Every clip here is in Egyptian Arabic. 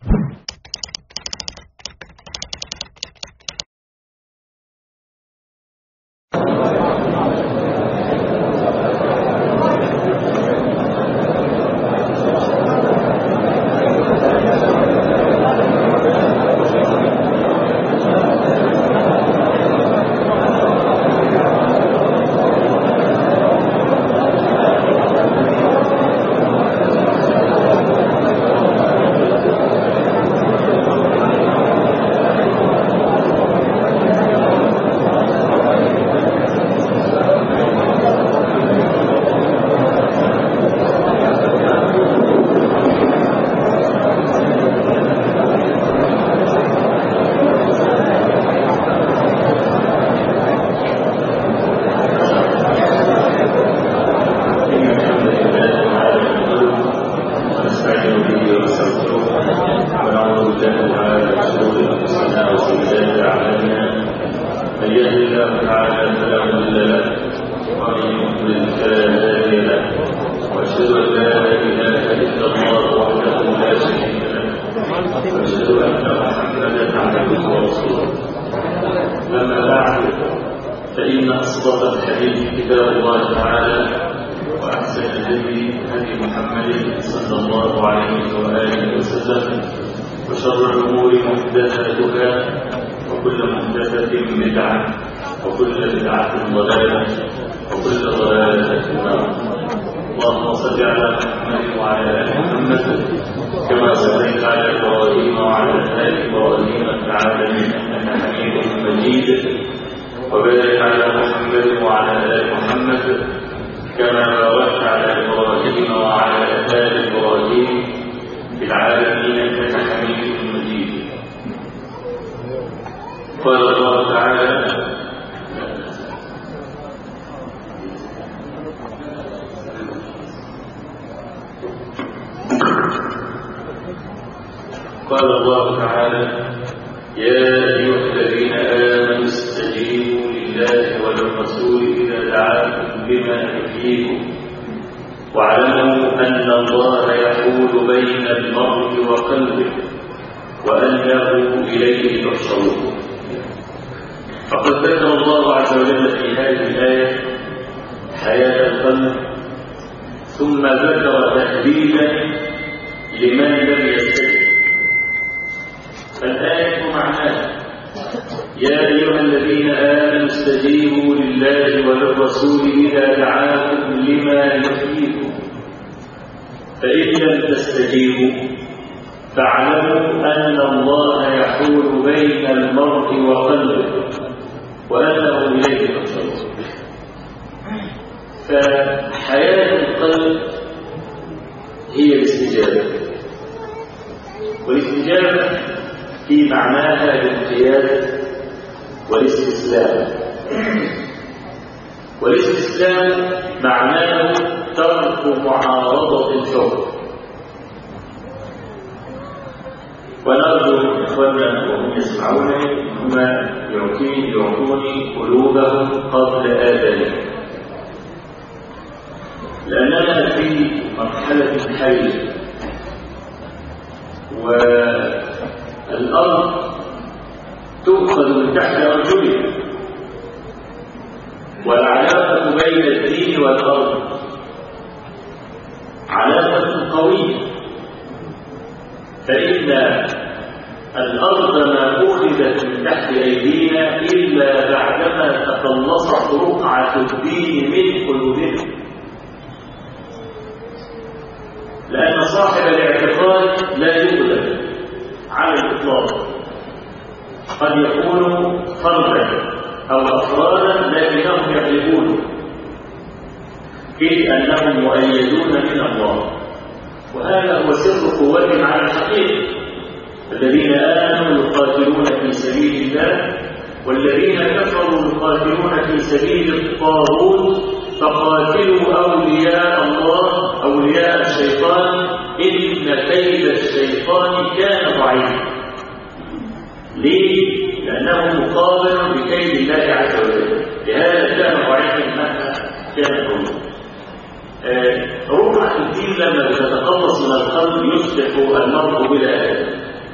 روح الدين لما بتتخلص من القلب يصبح المرء بلا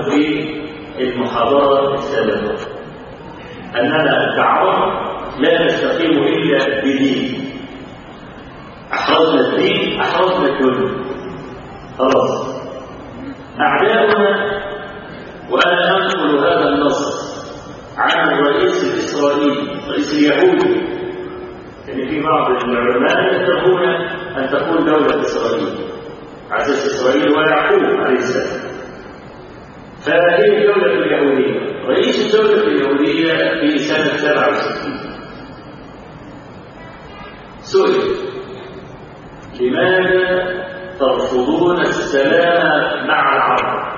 لكم في المحاضرة السابقة أننا الدعوة لا تستقيم إلا بدين أحرزنا الدين أحرزنا الدنيا خلاص أعداؤنا وأنا أنقل هذا النص عن الرئيس الإسرائيلي الرئيس اليهودي يعني في بعض العلماء يتقون أن تكون دولة إسرائيل على أساس إسرائيل ويعقوب عليه السلام فهي الدولة اليهودية رئيس الدولة اليهودية في سنة 67 سئل لماذا ترفضون السلام مع العرب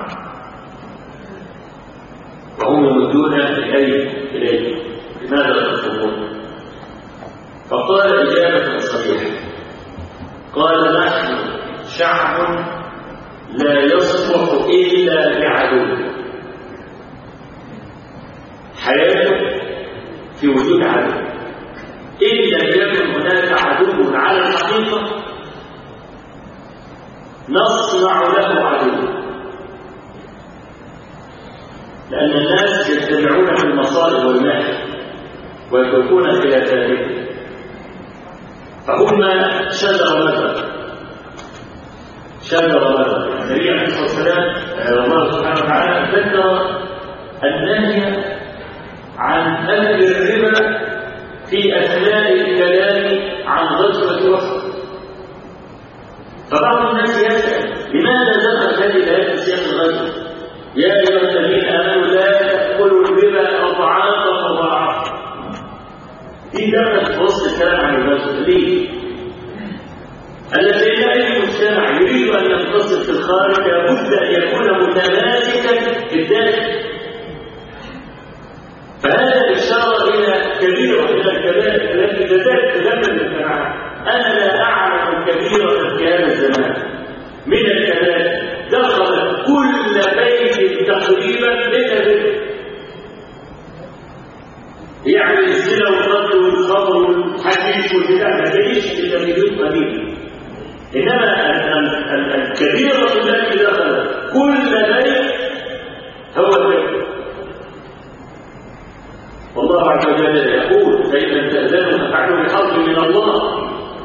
وهم يمدون اليه اليه لماذا ترفضون فقال اجابه صحيحه قال نحن شعب لا يصلح الا بعدو حياته في وجود عدو ان لم يكن هناك عدو على الحقيقه نصنع له عدو لأن الناس يجتمعون في المصائب والمال ويتركون خلافاتهم فهم شجر مذهب شجر مذهب النبي عليه الصلاة والسلام الله سبحانه وتعالى ذكر النهي عن أكل الربا في أثناء الكلام عن غزوة أحد فبعض الناس يسأل لماذا دخل هذه الآيات في سياق الغزو؟ يا أيها الذين آمنوا لا تأكلوا الربا أضعافا مضاعفة. دي دخلت في وسط الكلام عن الغزو، ليه؟ الذي أي مجتمع يريد أن ينتصر في الخارج لابد أن يكون متماسكا في الداخل. فهذا إشارة إلى كبيرة من الكبائر التي تزال تدمر المجتمعات. أنا لا أعلم كبيرة في هذا الزمان من الكبائر دخلت كل بيت تقريبا للأبد يعني الزنا والقتل والخمر والحديث والبدع ما جايش إلا بدون قليل إنما الكبيرة التي دخلت كل بيت هو البيت والله عز وجل يقول فإن لم تأذنوا ففعلوا بحظ من الله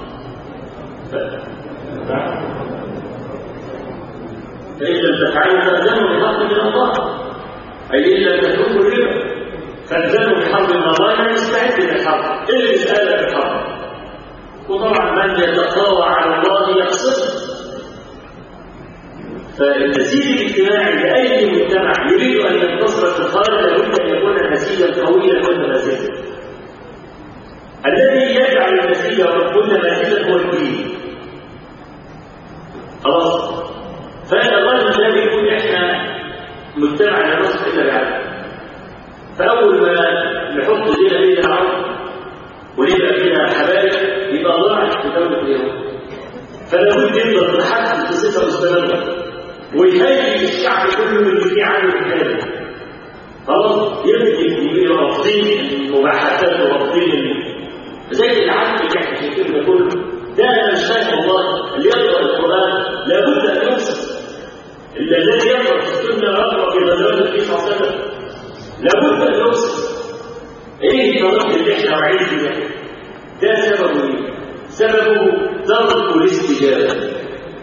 فإن لم تفعلوا فأذنوا بحظ من الله أي إن لم تتركوا الربا فأذنوا بحظ من الله لا يستعد للحظ إلا يسأل بالحظ وطبعا من يتقاوى على الله يقصد فالنسيج الاجتماعي لأي مجتمع يريد أن ينتصر في الخارج لابد أن يكون نسيجا قويا متماسكا الذي يجعل النسيج متماسكا هو الدين خلاص فالرجل الذي يقول احنا مجتمع لا نصح الا بعدل فاول ما نحط ليله بين العرب ونبقى فيها حبايب يبقى ضاعت في دوله اليهود فلا بد يفضل لحد قصتها مستمره ويهيئ الشعب كله اللي فيه عنه كتابه خلاص يبقى يبقى رافضين المباحثات ورافضين زي العدل اللي احنا شايفينه ده كله ده انا مش فاهم والله اللي يقرا القران لابد ان يوصل الذي يقرا في السنه يقرا في غزوات النبي صلى الله عليه وسلم لابد ان يوصل ايه الطريق اللي احنا واعيين فيه ده؟ ده سببه ايه؟ سببه ترك الاستجابه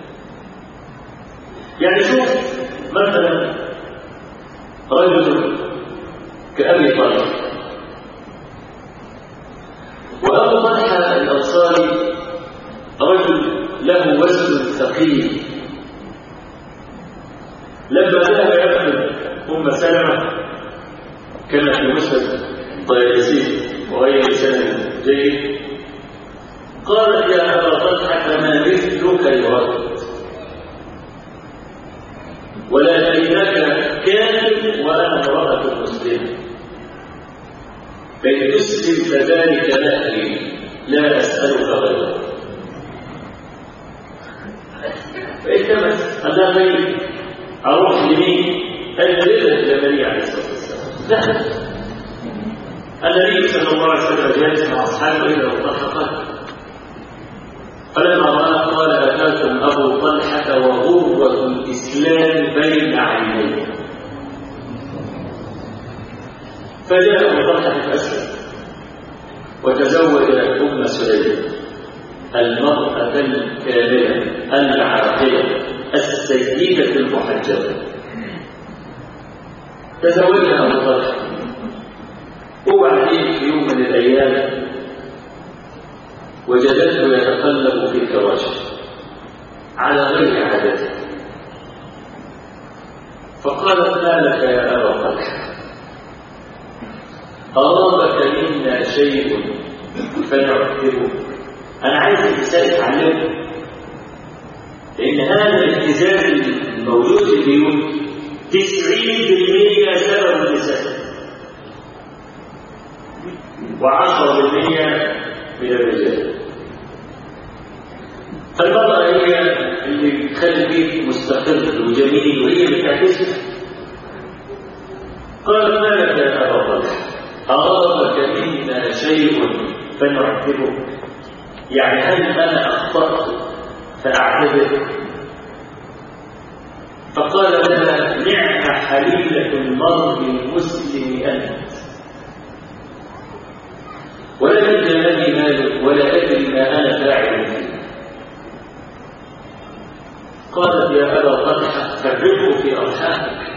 يعني شوف مثلا رجل كأبي طلحه وأبو طلحة الأنصاري رجل له وزن ثقيل لما ذهب يأخذ أم سلمة كانت في مسند طيالسين وغير سند جيد قالت يا أبا طلحة ما مثلك يرد ولكنك كاتب وأنا امرأة مسلمة كي تسلم فذلك نهري لا أسألك غيره فالتمس أنا غير أروح لمين؟ أجلد النبي عليه الصلاة والسلام لا النبي صلى الله عليه وسلم جالس مع أصحابه إذا اتفقا فلما رأى قال أتاكم أبو طلحة وغرة الإسلام بين عينيه فجاء ابو طلحه فاسلم وتزوج ام سليم المراه الكامله العاقله السيده المحجبه تزوجها ابو طلحه وبعدين في يوم من الايام وجدته يتقلب في فراشه على غير عادته فقالت ما لك يا ابا طلحه أرادك منا شيء فنعذبه أنا عايز الإنسان يتعلمه لأن هذا الابتزاز الموجود في البيوت 90% سبب النساء و10% من الرجال فالمرأة هي اللي بتخلي البيت مستقر وجميل وهي اللي بتعكسها قالت ما لك يا أبا طلحة أرادك منا شيء فنعذبه يعني هل أنا أخطأت فأعتذر فقال لها نعم حليلة المرء المسلم أنت ولكن جاءني مالك ولا أدري ما أنا فاعل فيه قالت يا أبا طلحة فرقه في أرحامك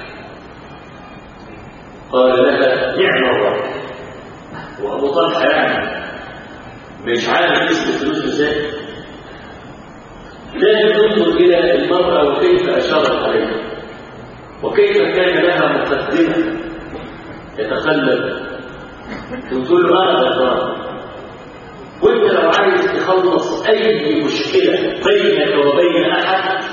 قال لها نعم الرب وابو طلحه يعني مش عارف يسلك فلوس ازاي لازم تنظر الى المراه وكيف اشارت عليها وكيف كان لها مقدمه يتقلب تقول له انا غلطان وانت لو عايز تخلص اي مشكله بينك وبين احد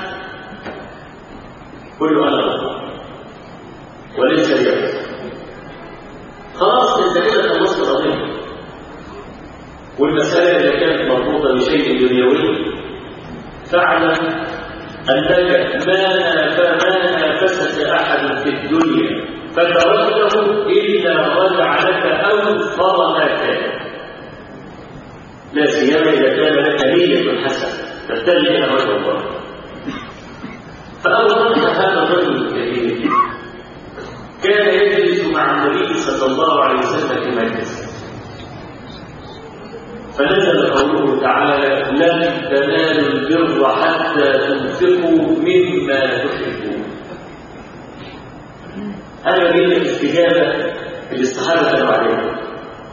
قل له انا غلطان وليس لي خلاص انت كده خلصت القضيه والمساله اذا كانت مربوطه بشيء دنيوي فاعلم انك ما ما نافسك احد في الدنيا فتركته الا رجع لك اوفر ما كان لا سيما اذا كان لك نيه حسنه تبتلي بها وجه الله فاول هذا الرجل الكريم كان يجلس مع النبي صلى الله عليه وسلم في مجلس فنزل قوله تعالى لن تنالوا البر حتى تنفقوا مما تحبون هذا من الاستجابه اللي الصحابه كانوا عليها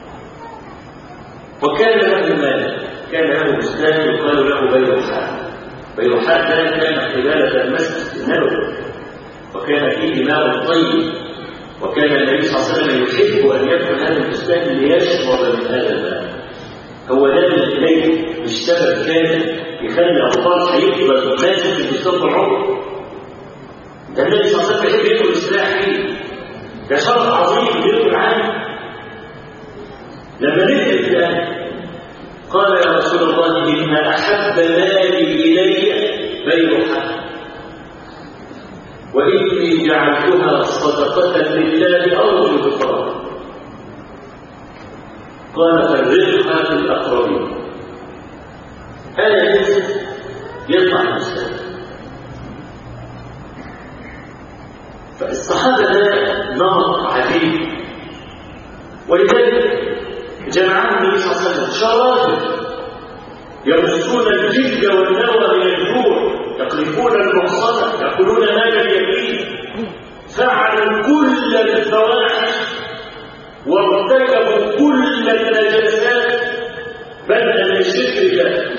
وكان له مال كان له بستان يقال له بيرحاء بيرحاء ده كان قباله المسجد النبوي وكان فيه ماء طيب وكان النبي صلى الله عليه وسلم يحب ان يدخل هذا البستان ليشرب من هذا الماء هو ده اليه مش سبب كان يخلي اطفال هيفضل ماسك في البستان طول عمره ده النبي صلى الله عليه وسلم يحب يدخل السلاح فيه ده شرط عظيم يدخل عنه لما نزل الآن قال يا رسول الله إن أحب مالي إلي بيرها وإني جعلتها صدقة لله أرجو بفضل قال فرقها في الأقربين هذا ينزل يطلع المسلم فالصحابة ده نمط عجيب ولذلك جمعهم النبي صلى الله عليه وسلم شرائط يمسون الجلد والنوى من الجوع يقذفون المحصنة يأكلون مال اليمين فعلوا كل الفواحش وارتكبوا كل النجاسات بدءا من الشرك بالله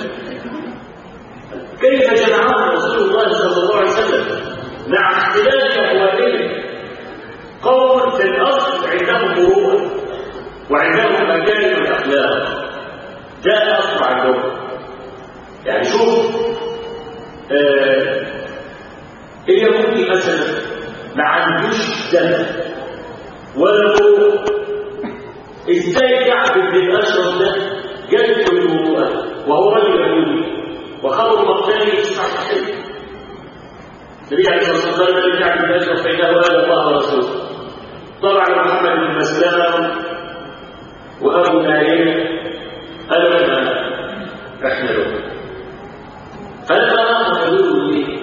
كيف جمعهم رسول الله صلى الله عليه وسلم مع اختلاف احوالهم قوم في الاصل عندهم مروءه وعندهم مكارم الاخلاق ده الاصل عندهم يعني شوف آه اليهودي مثلا ما عندوش دم ولا مروءه ازاي كعب بن الاشرف ده جد المروءه وهو رجل يهودي وخبر مقتله في صحيح النبي عليه الصلاه والسلام قال كعب بن الاشرف فانه هذا الله ورسوله طبعا محمد بن مسلمه وابو نايم قالوا لنا احنا له فلما راى يقول لي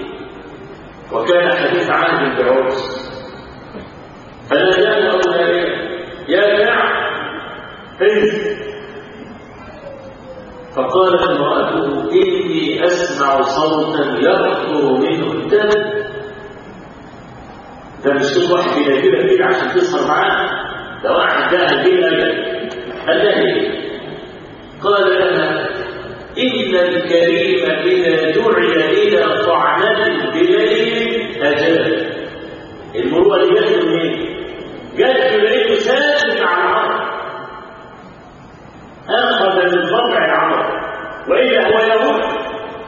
وكان حديث عهد بعرس فناداه ابو نايم يا كعب انزل فقالت امرأته إني أسمع صوتا يخطر منه الدم ده مش صوت واحد كده كده كده عشان تسهر معاه ده واحد ده كده قال لها ايه؟ قال لها إن الكريم إذا دعي إلى طعنة بليل أجاب المروءة دي جت منين؟ جت بليل ساكن مع العرب أخذ من طبع العرب وإلا هو يموت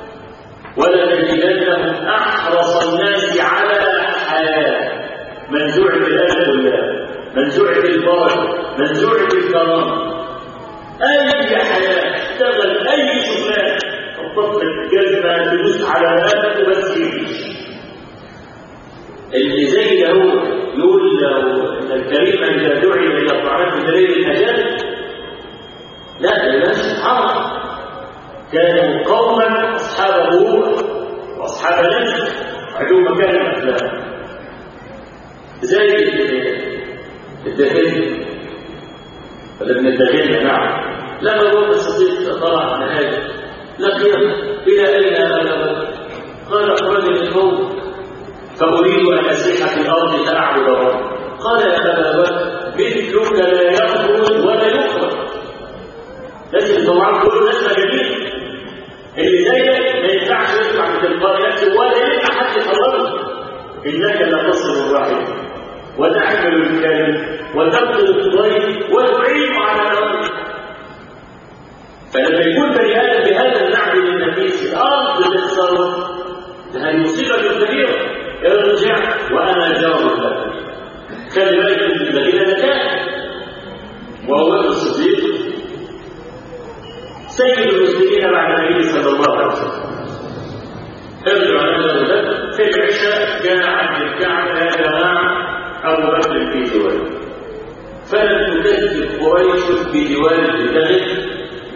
ولنجدنهم أحرص الناس على حياة منزوع بالألف الله منزوع بالبركة منزوع بالكرامة أي حياة اشتغل أي شغلانة تطبق الجزمة تدوس على نفسه بس يمشي اللي زي ده هو يقول لو ان الكريم اذا دعي الى طعام دليل الاجل لا ده ناس حرام كانوا قوما اصحاب ابوه واصحاب نفس عندهم مكان الافلام زي الدهن ولا ابن الدهن نعم لما هو الصديق طلع من هذا لقيه الى اين اذهب قال اخرجني القوم فأريد أن أسيح في الأرض فأعبد ربي قال يا أبا بكر مثلك لا يخرج ولا يخرج لازم طبعا كل الناس مجانين اللي زيك ما ينفعش يطلع من تلقاء نفسه ولا ينفع حد يخرجه إنك لا تصل الرحم وتحمل الكلم وتقتل الضيف وتعين على نومك فلما يكون بني آدم بهذا المعنى للنفيس الأرض تتصرف هذه مصيبة كبيرة ارجع وانا جار لك خلي بالك من الذين ذكاء وهو الصديق سيد المسلمين بعد النبي صلى الله عليه وسلم ارجع الى ذلك في العشاء جاء عبد الكعبه يا جماعه ابو بكر في جواره فلم تكذب قريش في جوار البلد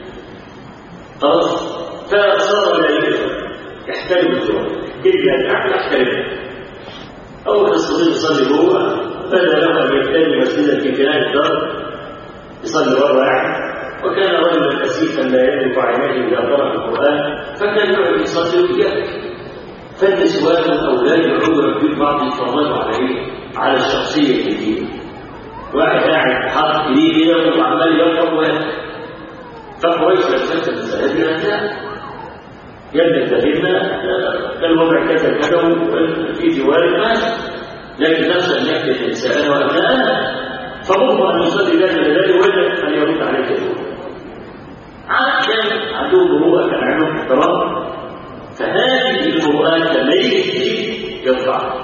خلاص فصار اليه يحترم الجوار إلا الكعبه يحترمها أول الصغير يصلي جوه بدا له أن يبتني مسجدا في كناية الدار يصلي بره يعني وكان رجلا كثيفا لا يملك عينيه إذا قرأ القرآن فكان يقعد يصلي ويحكي فالنسوان والأولاد يقعدوا يربون بعض يتفرجوا عليه على الشخصية الجديدة واحد قاعد حاطط ايديه كده وعمال يقرأ ويحكي فقريش فلسفة المسألة دي لا يا ابن الذين الوضع كذا كذا في جوار الناس لكن نفس ان يحدث الانسان وابناءنا فمره ان يصلي ذلك لذلك وجد ان يرد عليك الدور كان عندهم مروءه كان عندهم احترام فهذه المروءات لما يجي يرفع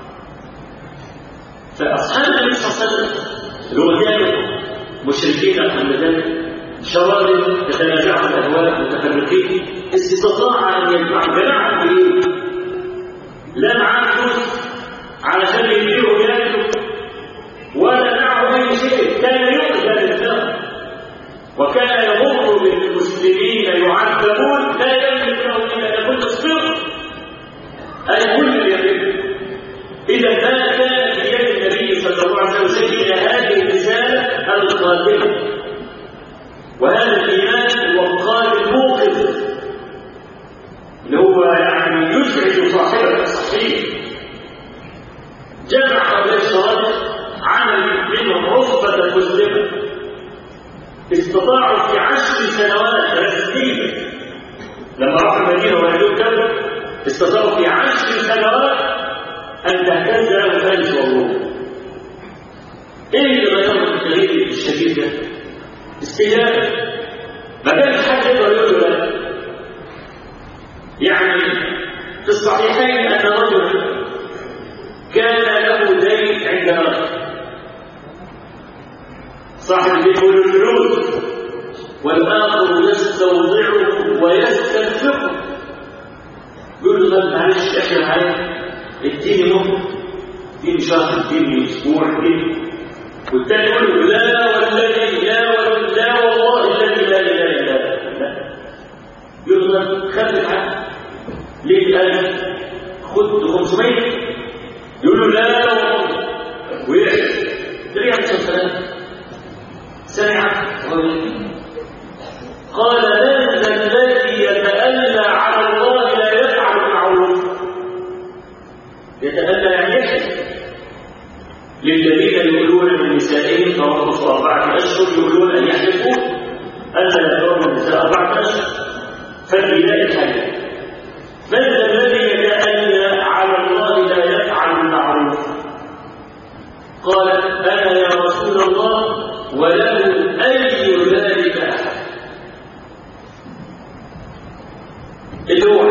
فاصحاب النبي صلى الله عليه وسلم اللي هو كانوا مشركين قبل ذلك شوارب يتنازعوا الاهواء متفرقين استطاع ان يجمع جماعه بايه؟ لا معاه فلوس علشان يديروا بلاده ولا معه اي شيء كان يؤذى للدم وكان يمر بالمسلمين يعذبون لا يملك لهم الا ان يكون اصبر اي كل اليمين اذا ما كان في يد النبي صلى الله عليه وسلم الى هذه الرساله القادمه وهذا الايمان الوقار الموقف اللي هو يعني يزعج صاحبه الصحيح جمع قبل الصلاه عمل منهم عصبه مسلمه استطاعوا في عشر سنوات رسميه لما راحوا المدينه وهدوا الدوله استطاعوا في عشر سنوات ان تهتز له فارس والروم ايه اللي غيرهم التغيير الشديد ده؟ استجابه ما كانش حد يقدر يقول له لا يعني في الصحيحين ان رجلا كان له دين عند رجل صاحب البيت يقول له الفلوس والاخر يستوضعه ويستنفقه يقول له طب معلش اخر حاجه اديني يوم اديني شهر اديني اسبوع اديني والتاني يقول له لا والذي لا والذي لا والله الذي لا اله الا الله يقول له خفف عنه ليه قال خد 500 يقول له لا والله ويحسب ترجع 900 يتألى يعني يحلف للذين يؤلون من نسائهم تربص أربعة أشهر يؤلون أن يحلفوا ألا يقربوا النساء أربعة أشهر فالبداية الحلف من ذا الذي يتألى على الله لا يفعل المعروف قال أنا يا رسول الله وله أي ذلك أحد اللي هو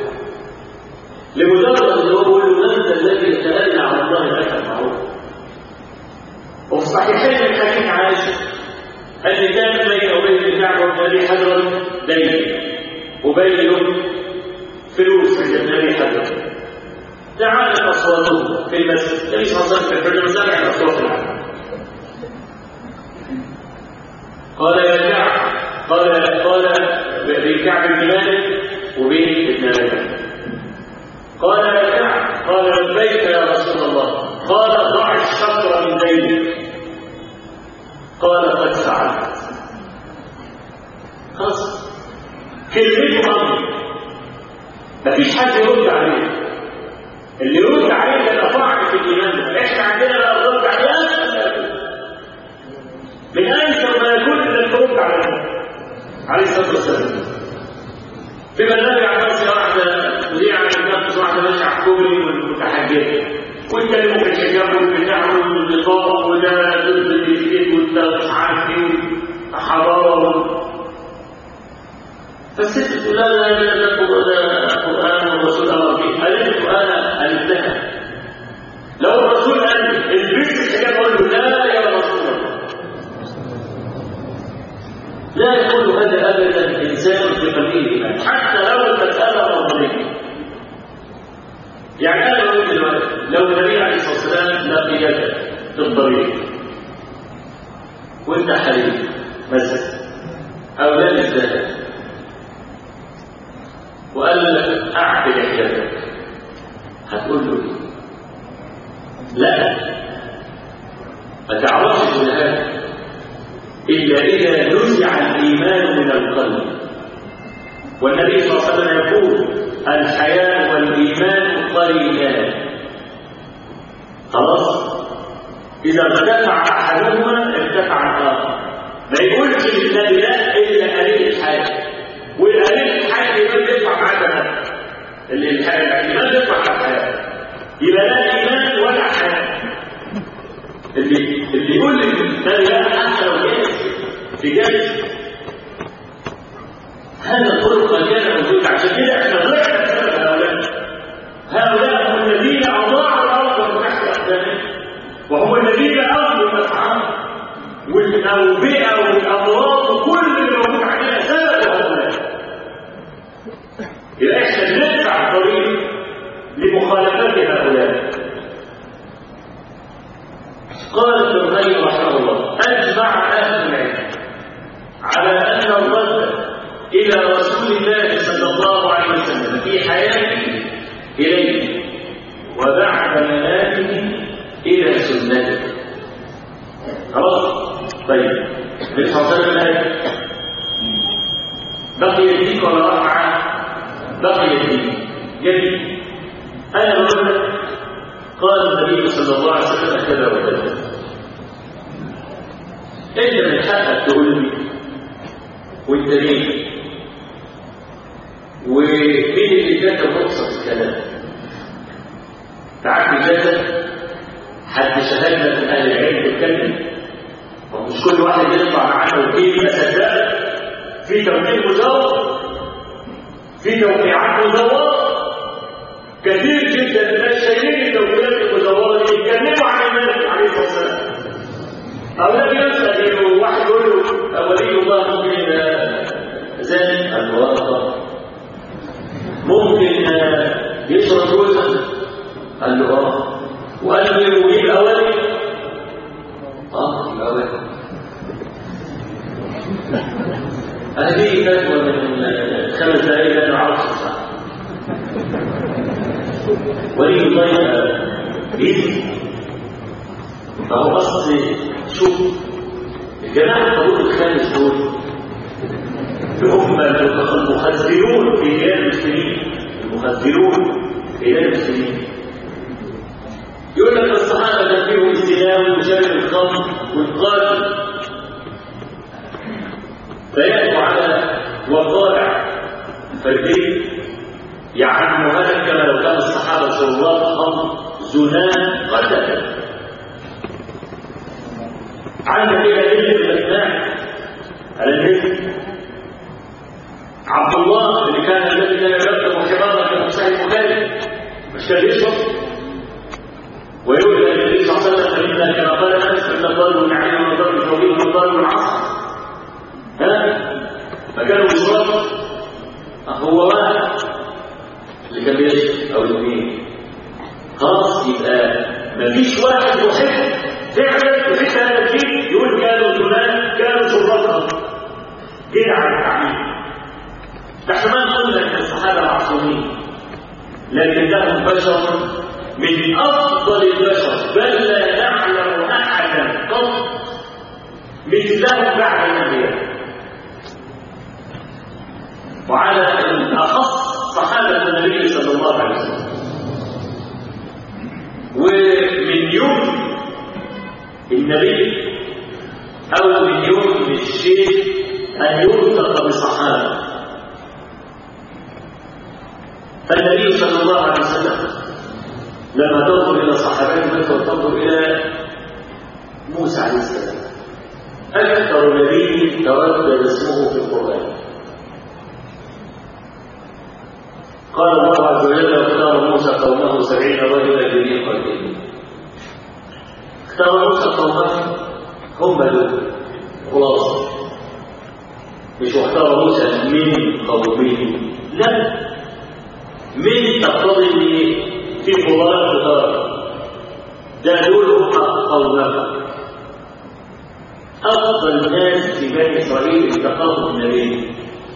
لمجرد ان هو يقول له من ذا الذي يتألى على الله لا يفعل المعروف وفي صحيحين من حديث عائشة أن كان بين وبين الكعبة والنبي حجر دين وبين فلوس عند النبي حجر تعالت أصواته في المسجد النبي صلى الله عليه وسلم في الفجر سمع أصوات العالم قال يا كعب قال قال بين كعب بن مالك وبين ابن مالك قال يا كعب قال لبيك يا رسول الله قال ضع الشطر من دينك قال قد فعلت خلاص كلمته امر مفيش حد يرد عليه اللي يرد عليه ده طعن في الايمان احنا عندنا لا نرد عليه من انت ما يكون انك ترد عليه عليه الصلاه والسلام بما النبي عليه الصلاه واحده مذيع عن النفس واحده ماشيه على الكوبري والمتحجره وانت اللي ممكن تجاوب والبتاع والنقاب وده ضد الجديد وانت مش عارف ايه حضاره فالست تقول لا لا لا ده قران والرسول امر به قالت انا التها لو الرسول قال لي البس الحجاب اقول له لا يا رسول الله لا يقول هذا ابدا انسان في قلبه حتى لو المساله نظريه يعني انا بقول دلوقتي لو النبي عليه الصلاه والسلام لقيك في الطريق وانت حريم مثلا او لابس ذهب وقال لك اعقد حجابك هتقول له ايه؟ لا ما تعرفش من هذا الا اذا نزع الايمان من القلب والنبي صلى الله عليه وسلم يقول الحياء والايمان قرينان خلاص اذا ارتفع احدهما ارتفع الاخر ما يقولش للنبي لا الا قليل الحياء والقليل الحياء الايمان بيطلع معاه الايمان بيطلع مع الحياء يبقى لا ايمان ولا حياء اللي اللي يقول لي النبي لا حتى لو جالس في جالس هذا الخلق ما كان موجود عشان كده احنا ضعنا بسبب هؤلاء هؤلاء هم الذين اضاعوا الارض من تحت اقدامهم وهم الذين اغلوا الاسعار والاوبئه والامراض وكل اللي موجود عندنا سبب هؤلاء يبقى احنا بندفع الطريق لمخالفات هؤلاء قال ابن القيم رحمه الله اجمع اهل العلم على ان الرد الى رسول الله صلى الله عليه وسلم في حياته اليه وبعد مماته الى سنته خلاص طيب النبي صلى الله عليه وسلم بقي الدين ولا رفع بقي الدين جميل انا بقول لك قال النبي صلى الله عليه وسلم كذا وكذا انت من حقك تقول لي وانت مين ومين اللي اداك الرخصه في الكلام تعرف الجسد حد شهدنا من اهل العلم يتكلم ومش كل واحد يطلع معانا وكيل يبقى صدق في توقيع مزور في توقيعات مزوره كثير جدا من الناس شايلين التوكيلات المزوره دي يتكلموا عن النبي عليه الصلاه والسلام او لا يسال انه واحد يقول له ولي الله ممكن زاني قال له اه ممكن يشرب جوزه قال له اه وقال له يبقى ولي اه يبقى ولي هذه فتوى من خمس دقائق لا نعرفها صح ولي الله بإذن فهو قصد شوف الجماعة الطابور الخامس دول هم المخزنون في بلاد المسلمين المخزنون في بلاد المسلمين فردين يعني هذا كما لو كان الصحابة زوار هم زنان قتل عندك إلى ذلك الأسماء على النبي عبد الله اللي كان الذي لا يرتب حمارا في صحيح البخاري مش كان يشرب ويقول النبي صلى الله عليه وسلم فإن كما قال أنس أن الضرب من عين والضرب الفوقي والضرب العصر ها فكانوا يشرب هو واحد اللي كان بيشرب أو الاثنين خلاص يبقى مفيش واحد يحب فعلا يحب هذا الدين يقول كانوا زمان كانوا شرطا كده على التعليم نحن ما نقول ان الصحابه معصومين لكنهم بشر من افضل البشر بل لا نعلم احدا قط مثلهم بعد الانبياء وعلى الاخص صحابه النبي صلى الله عليه وسلم ومن يوم النبي او من يوم الشيخ ان يلتقى بصحابه فالنبي صلى الله عليه وسلم لما تنظر الى صحابته مكه وتنظر الى موسى عليه السلام اكثر نبي تردد اسمه في القران قال الله عز وجل واختار موسى قومه سبعين رجلا لميقاتهم اختار موسى قومه هم دول خلاص مش واختار موسى من قومه لا من تقتضي في فضلاء الخطاب ده دول قومه افضل الناس في بني اسرائيل التقاهم النبي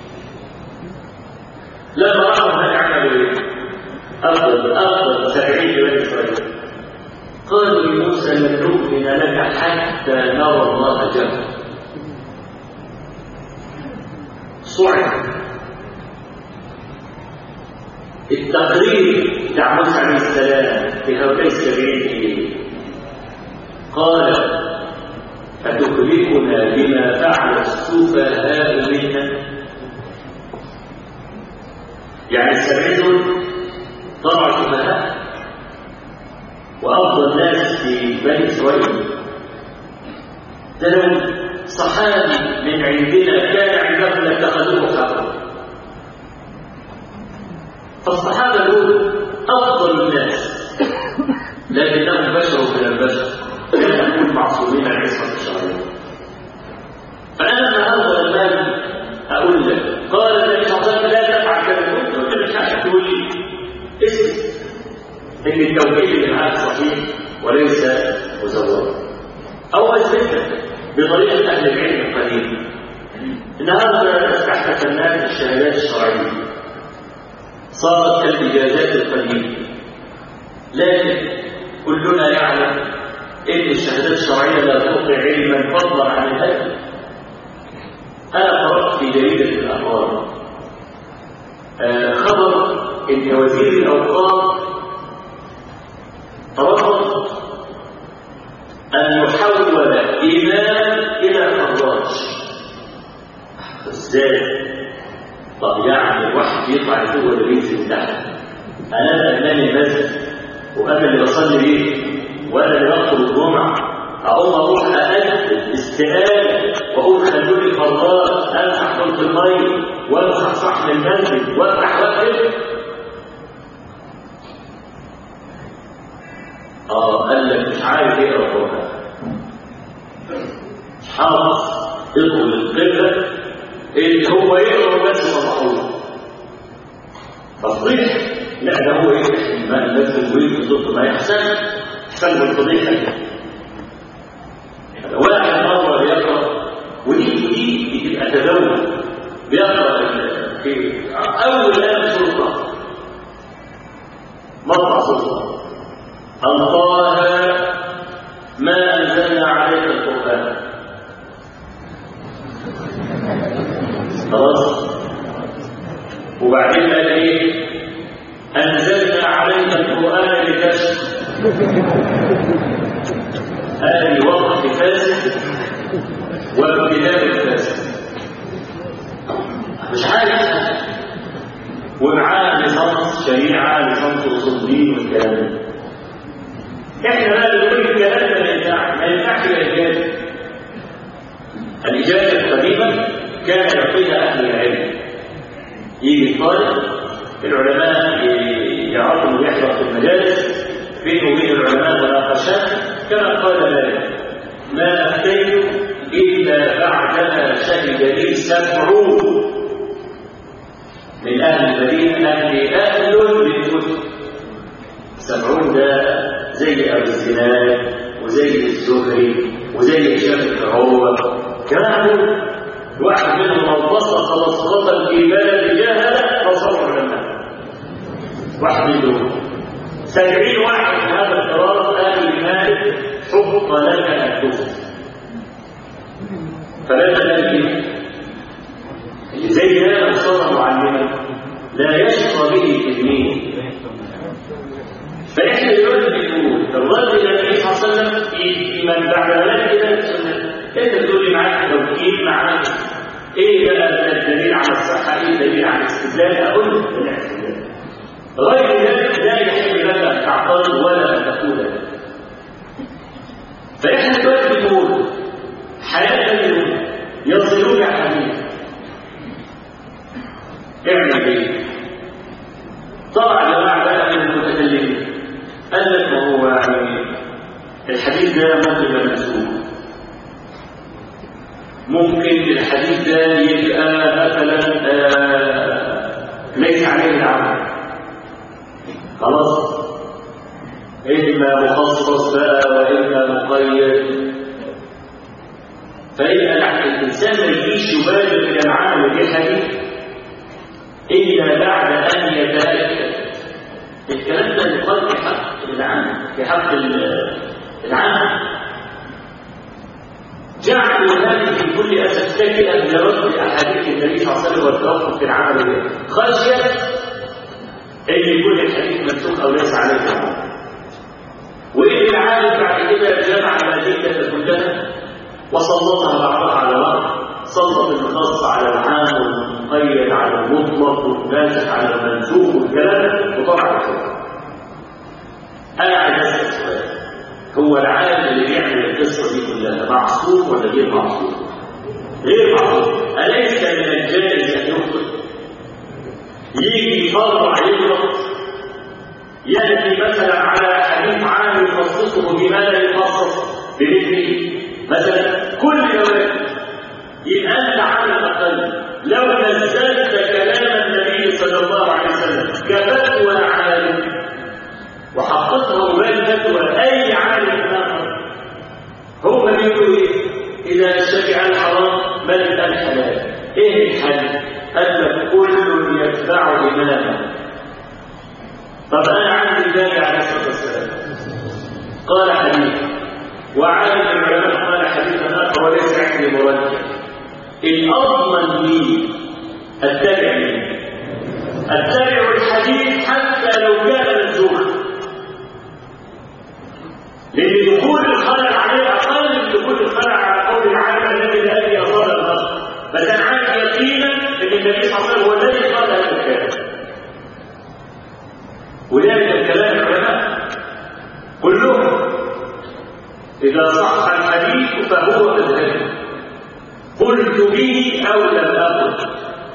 لما راحوا هل عملوا ايه؟ افضل افضل سبعين بني اسرائيل قالوا لموسى لن نؤمن لك حتى نرى الله جهرا صعب التقرير بتاع موسى عليه السلام في هؤلاء السبعين قال أتهلكنا بما فعل السفهاء منا يعني السبعين دول طبعا سفهاء وأفضل ناس في بني إسرائيل ده لو صحابي من عندنا كان عندهم لاتخذوه حقا فالصحابة دول أفضل الناس لكنهم بشر من البشر لا نكون معصومين عن عصمة الشرعية فأنا النهارده لما أقول لك قال النبي صلى الله عليه وسلم لا تفعل كذا قلت له مش عشان تقول لي اسم إن التوحيد اللي معاك صحيح وليس مزور أو أثبتك بطريقة أهل العلم القديم النهارده استحدث الناس الشهادات الشرعية صارت كالإجازات القديمة لكن كلنا يعلم إن الشهادات الشرعية لا تعطي علما فضلا عن الهدي أنا قرأت في جريدة الأخبار آه خبر إن وزير الأوقاف رفض أن يحول إمام إلى خراج إزاي؟ طب يعني الواحد يطلع فوق ولا بينزل تحت انا امام المسجد وانا اللي بصلي بيه وانا اللي بخطب الجمعه اقوم اروح اقدم استقاله واقول خلوني خلاص امسح خلط المي وامسح صحن المسجد وافتح واقف اه قال لك مش عارف يقرا القران مش حافظ يدخل القبله اللي هو يقرا بس مطحون تصريح لا ده هو ايه ما لازم يريد بالضبط ما يحسن سلب الفضيحه دي واحد مره بيقرا ودي ودي بتبقى تزود بيقرا في اول ايه سلطه مطلع سلطه الله ما انزلنا عليك القران خلاص وبعدين قال ايه انزلنا عليك القران لتشكر هذه وقت فاسد وابتلاء فاسد مش عارف ومعاه ليسانس شريعه ليسانس اصول دين والكلام ده احنا بقى بنقول الكلام ده ما ينفعش ما ينفعش الاجازه الاجازه القديمه كان يعطيها اهل العلم يجي الطالب العلماء يعرفوا انه يحضر في المجالس بينه وبين العلماء مناقشات كما قال مالك ما اتيت الا بعدما شهد لي سبعون من اهل المدينه اهل اهل للكتب سبعون ده زي ابو الزناد وزي الزهري وزي هشام الكعوبه كانوا واحد منهم لو بسط خلص في بلد جاهل فصار علماء واحد منهم سبعين واحد من هذا القرار قالوا لمالك حب لك ان تفتي فلما ذلك اللي زي ده صار معلما لا يشقى به تلميذ فاحنا دلوقتي بنقول الرد الى النبي صلى الله عليه وسلم في من بعد ذلك الى السنه انت تقول لي معاك توكيل معاك ايه بقى الدليل على الصحه ايه الدليل على الاستدلال اقول لك الاستدلال غير ذلك لا يحل لك ان تعترض ولا ان تقول ذلك فاحنا دلوقتي بنقول حياه اليوم يصلون حديث اعمل ايه طبعا جماعه بقى من المتكلمين قال لك ما هو يعني الحديث ده ممكن يبقى مسؤول ممكن الحديث ده يبقى مثلا آه ليس عليه العمل خلاص اما مخصص بقى واما مقيد فإذا الإنسان ما يجيش يبالغ إلى العمل بالحديث إلا بعد أن يتأكد الكلام ده يقال في حق العام في حق العام جعلوا هذه في كل أسف تكئا لرد أحاديث النبي صلى الله عليه وسلم والتوقف في العمل به خشية أن يكون الحديث منسوخ أو ليس عليه عمل وإن العالم بعد كده جمع الأدلة كلها وسلطها بعضها على بعض سلط الخاص على العام والمقيد على المطلق والناسخ على المنسوخ والكلام وطبعا انا عايز اسال سؤال هو العالم اللي بيعمل القصه دي كلها معصوم ولا غير معصوم؟ غير معصوم اليس من الجائز ان يخطئ؟ يجي فرع يغلط ياتي مثلا على حديث عام يخصصه بما لا يخصص بمثله مثلا كل جواب يبقى انت على الاقل لو نزلت كلام النبي صلى الله عليه وسلم كفتوى عالم وحققه بين فتوى اي عالم اخر هم بيقولوا ايه؟ اذا شجع الحرام بل الحلال ايه الحل؟ قال لك كل يتبع امامه طب انا عندي النبي عليه الصلاه والسلام قال حديث وعالم العلماء قال حديثا اخر وليس عندي مرجح الاضمن لي اتبع اتبع الحديث حتى لو كان منسوخا لان دخول الخلل عليه اقل من دخول الخلل على قول العالم الذي لا يصال النصر بس انا عارف يقينا ان النبي صلى الله عليه وسلم هو الذي قال هذا الكلام ولذلك كلام العلماء كلهم إذا صح الحديث فهو مذهبي قلت به أو لم أقل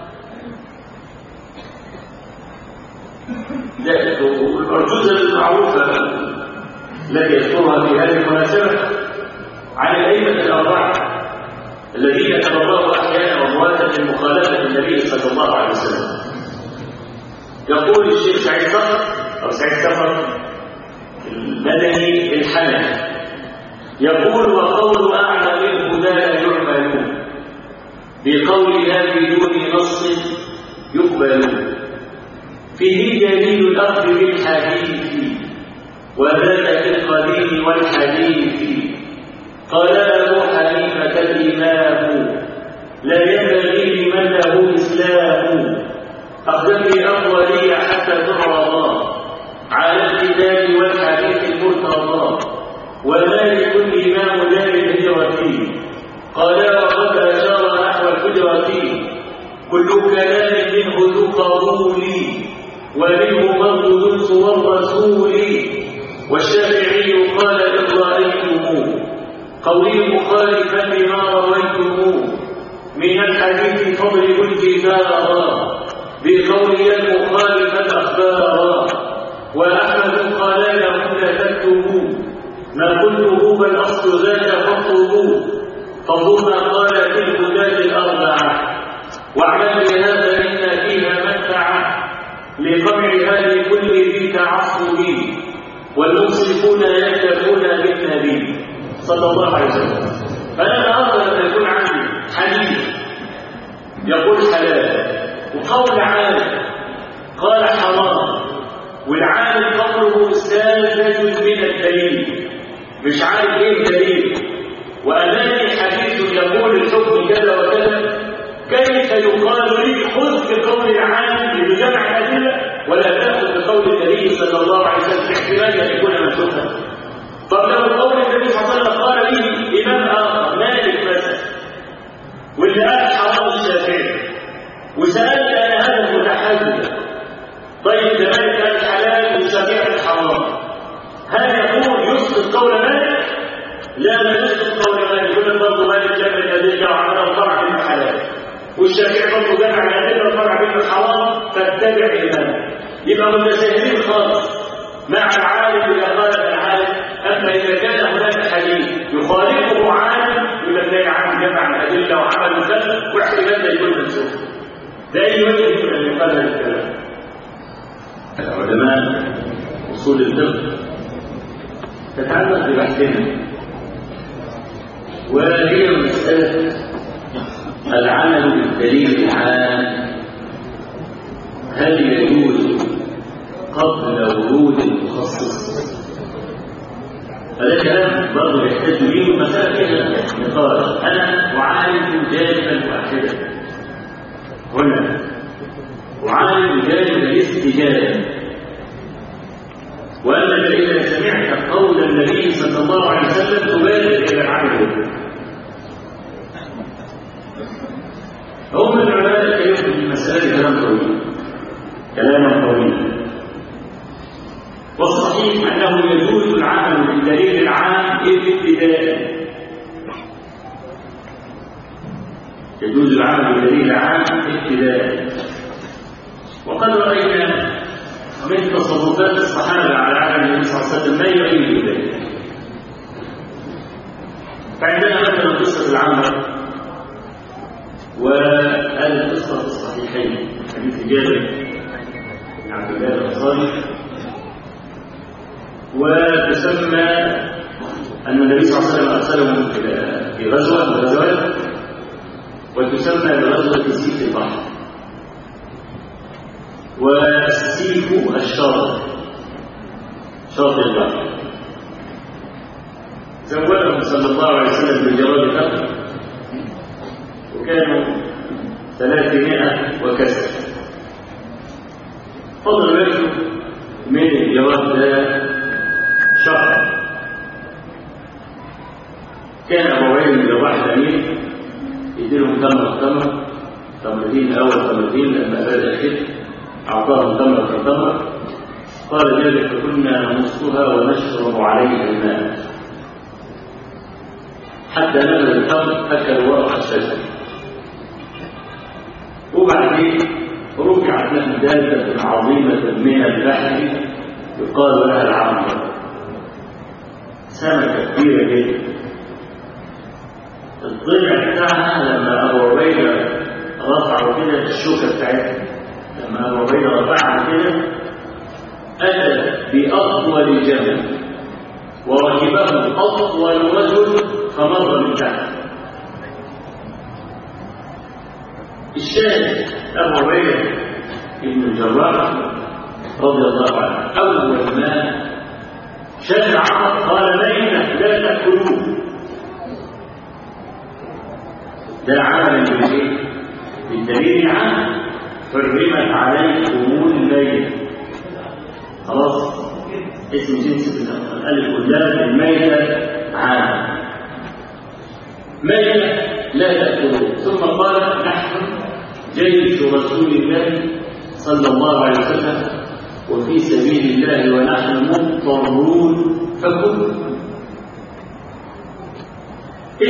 العجوزة المعروفة التي يذكرها في هذه المناسبة عن الأئمة الأربعة الذين تبرأوا أحيانا وأمواتا من مخالفة النبي صلى الله عليه وسلم يقول الشيخ سعيد صقر أو سعيد صقر المدني الحنفي يقول وقول أعلى منه لا يعملون بقولها بدون نص يقبلون فيه دليل الأخذ بالحديث وذاك في القديم والحديث قال له حنيفة الإمام لا ينبغي لمن له إسلام أقدم أقوالي حتى تعرض على الكتاب والحديث المرتضى ومالك الإمام دار الهجرة قال وقد أشار نحو الهجرة كل كلام منه ذو قبول والشافعي قال إن رأيتموه قولي مخالفا لما رويتموه من الحديث فاضربوا الكتاب بقولي المخالف الأخبار وأحمد قال لهم لا تكتبوا ما قلته بل أصل ذاك فاطلبوه فضم قال في الهداة الأربعة واعمل بهذا إن فيها منفعة لقمع هذه كل ذي تعصب والمنصفون يكتفون بالنبي صلى الله عليه وسلم فأنا أفضل أن يكون عندي حديث يقول حلال وقول عالم قال حرام والعالم قوله ساذج من الدليل مش عارف ايه الدليل وامامي حديث يقول الحكم كذا وكذا كيف يقال لي خذ بقول العالم بجمع الادله ولا تاخذ بقول النبي صلى الله عليه وسلم احتمال ان يكون منسوخا طب لو قول النبي صلى الله عليه وسلم قال لي امام اخر مالك مثلا واللي قال حرام الشافعي وسالت انا هذا المتحدث طيب ده مالك قال حلال والشافعي حرام هل يقول يسقط قول مالك؟ لا لا يسقط قول مالك يقول لك برضه مالك جمع الادله وعملها فرع من الحلال والشافعي برضه جمع الادله وفرع من الحرام فاتبع الامام يبقى متساهلين خالص مع العالم اذا قال العالم اما اذا كان هناك حديث يخالفه عالم يبقى تلاقي عالم جمع الادله وعمل مثل واحتمال ده يكون منسوخ ده اي وجه يمكن ان يقال هذا الكلام العلماء اصول الفقه تتعلق ببحثنا وهي مسألة العمل بالدليل العام هل يجوز قبل ورود المخصص هذا كلام برضه يحتاج به المسألة فيها نقاش أنا أعالج جانبا واحدا هنا أعالج جانب الاستجابة وأنك إذا سمعت قول النبي صلى الله عليه وسلم تبادر إلى العمل هم العلماء يكتب في المسألة كلام طويل كلاما طويلا والصحيح أنه يجوز العمل بالدليل العام ابتداء يجوز العمل بالدليل العام ابتداء وقد رأينا من تصرفات الصحابة على عهد النبي صلى الله عليه وسلم ما يؤيد ذلك فعندنا مثلا قصة العنبر وهذه القصة في الصحيحين حديث جابر بن عبد الله الأنصاري وتسمى أن النبي صلى الله عليه وسلم أرسلهم في غزوة من الغزوات وتسمى بغزوة سيف البحر والسيف الشاطئ شاطئ البحر زودهم صلى الله عليه وسلم بالجواب فقط وكانوا ثلاثمائة وكسر فضل منه من الجواب ده شهر كان أبو عبيد بن الجراح الأمير يديلهم تمر تمر تمرتين أول تمرتين لما بدا الشتاء أعطاهم تمرة تمر قال ذلك فكنا نمصها ونشرب عليها الماء حتى نزل التمر أكل ورق الشجر وبعدين رفعت له دابة عظيمة من البحر يقال لها العنبر سمكة كبيرة جدا الضلع بتاعها لما أبو عبيدة رفعوا كده الشوكة بتاعتها لما أبو عبيدة رفعها كده أتى بأطول جبل وركبه أطول رجل فمر من تحت الشاهد أبو عبيدة بن الجراح رضي الله عنه أول ما شاف العرب قال بينك لا تأكلوه ده عمل بالايه؟ بالدليل العام حرمت عليكم الليل خلاص اسم جنس الالف قدام الميتة عام ميتة لا تأكلون ثم قال نحن جيش رسول الله صلى الله عليه وسلم وفي سبيل الله ونحن مضطرون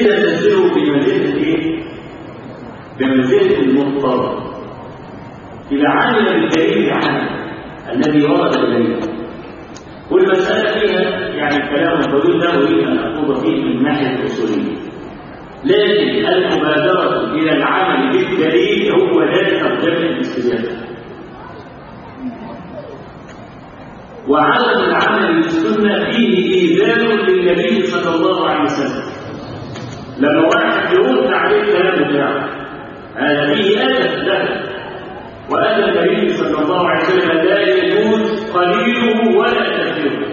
إذا تنزله بمنزلة إيه؟ بمنزلة المضطر إذا عمل بالدليل عنه الذي ورد إليه والمسألة فيها يعني كلام طويل لا أريد أن أخوض فيه من ناحية الأصولية لكن المبادرة إلى العمل بالدليل هو ذلك الجمع الاستدلال وعدم العمل بالسنة فيه إيذان للنبي صلى الله عليه وسلم لما واحد يرد عليه الكلام بتاعه هذا فيه أدب له وأن النبي صلى الله عليه وسلم لا يجوز قليله ولا كثيره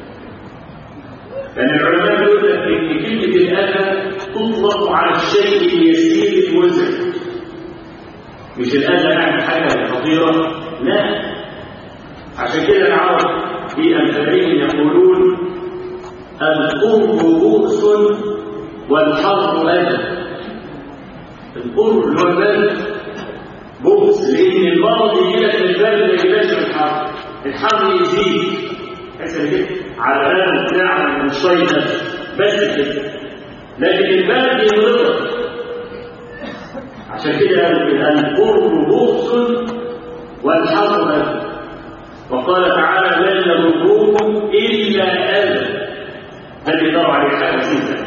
لأن العلماء يقول لك إن كلمة الأذى تطلق على الشيء اليسير الوزن مش الأذى يعني حاجة خطيرة لا عشان كده العرب في أمثالهم يقولون القرب بؤس والحرب أذى القرب اللي هو البرد بؤس لأن المرض يجي لك البرد ما يجيلكش الحر الحر يزيد تحس كده على بال بتاع من شويه بس كده لكن البرد يضرك عشان كده القرب بؤس والحرب أذى وقال تعالى لن يضروكم الا اذى الذي ضرب عليه حاجه بسيطه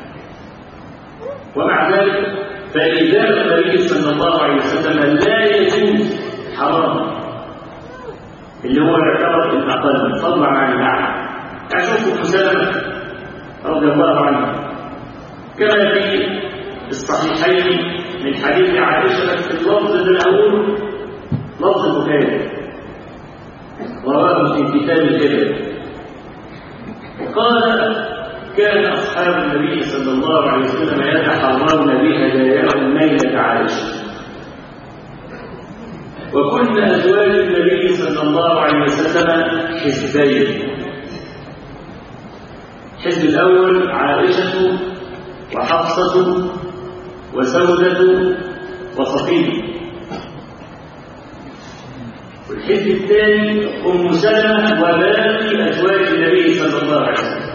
ومع ذلك فإذا النبي صلى الله عليه وسلم لا يجوز حرام اللي هو يعتبر الأقل فضلا عن الأعلى أشوف سلمة رضي الله عنه كما في الصحيحين من حديث عائشة في اللفظ الأول لفظ البخاري رواه في كتاب الكبير وقال كان أصحاب النبي صلى الله عليه وسلم يتحرون بهداياهم ليلة عائشة وكن أزواج النبي صلى الله عليه وسلم حزبين الحزب الأول عائشة وحفصة وسودة وصفية والحزب الثاني أم سلمة وباقي أزواج النبي صلى الله عليه وسلم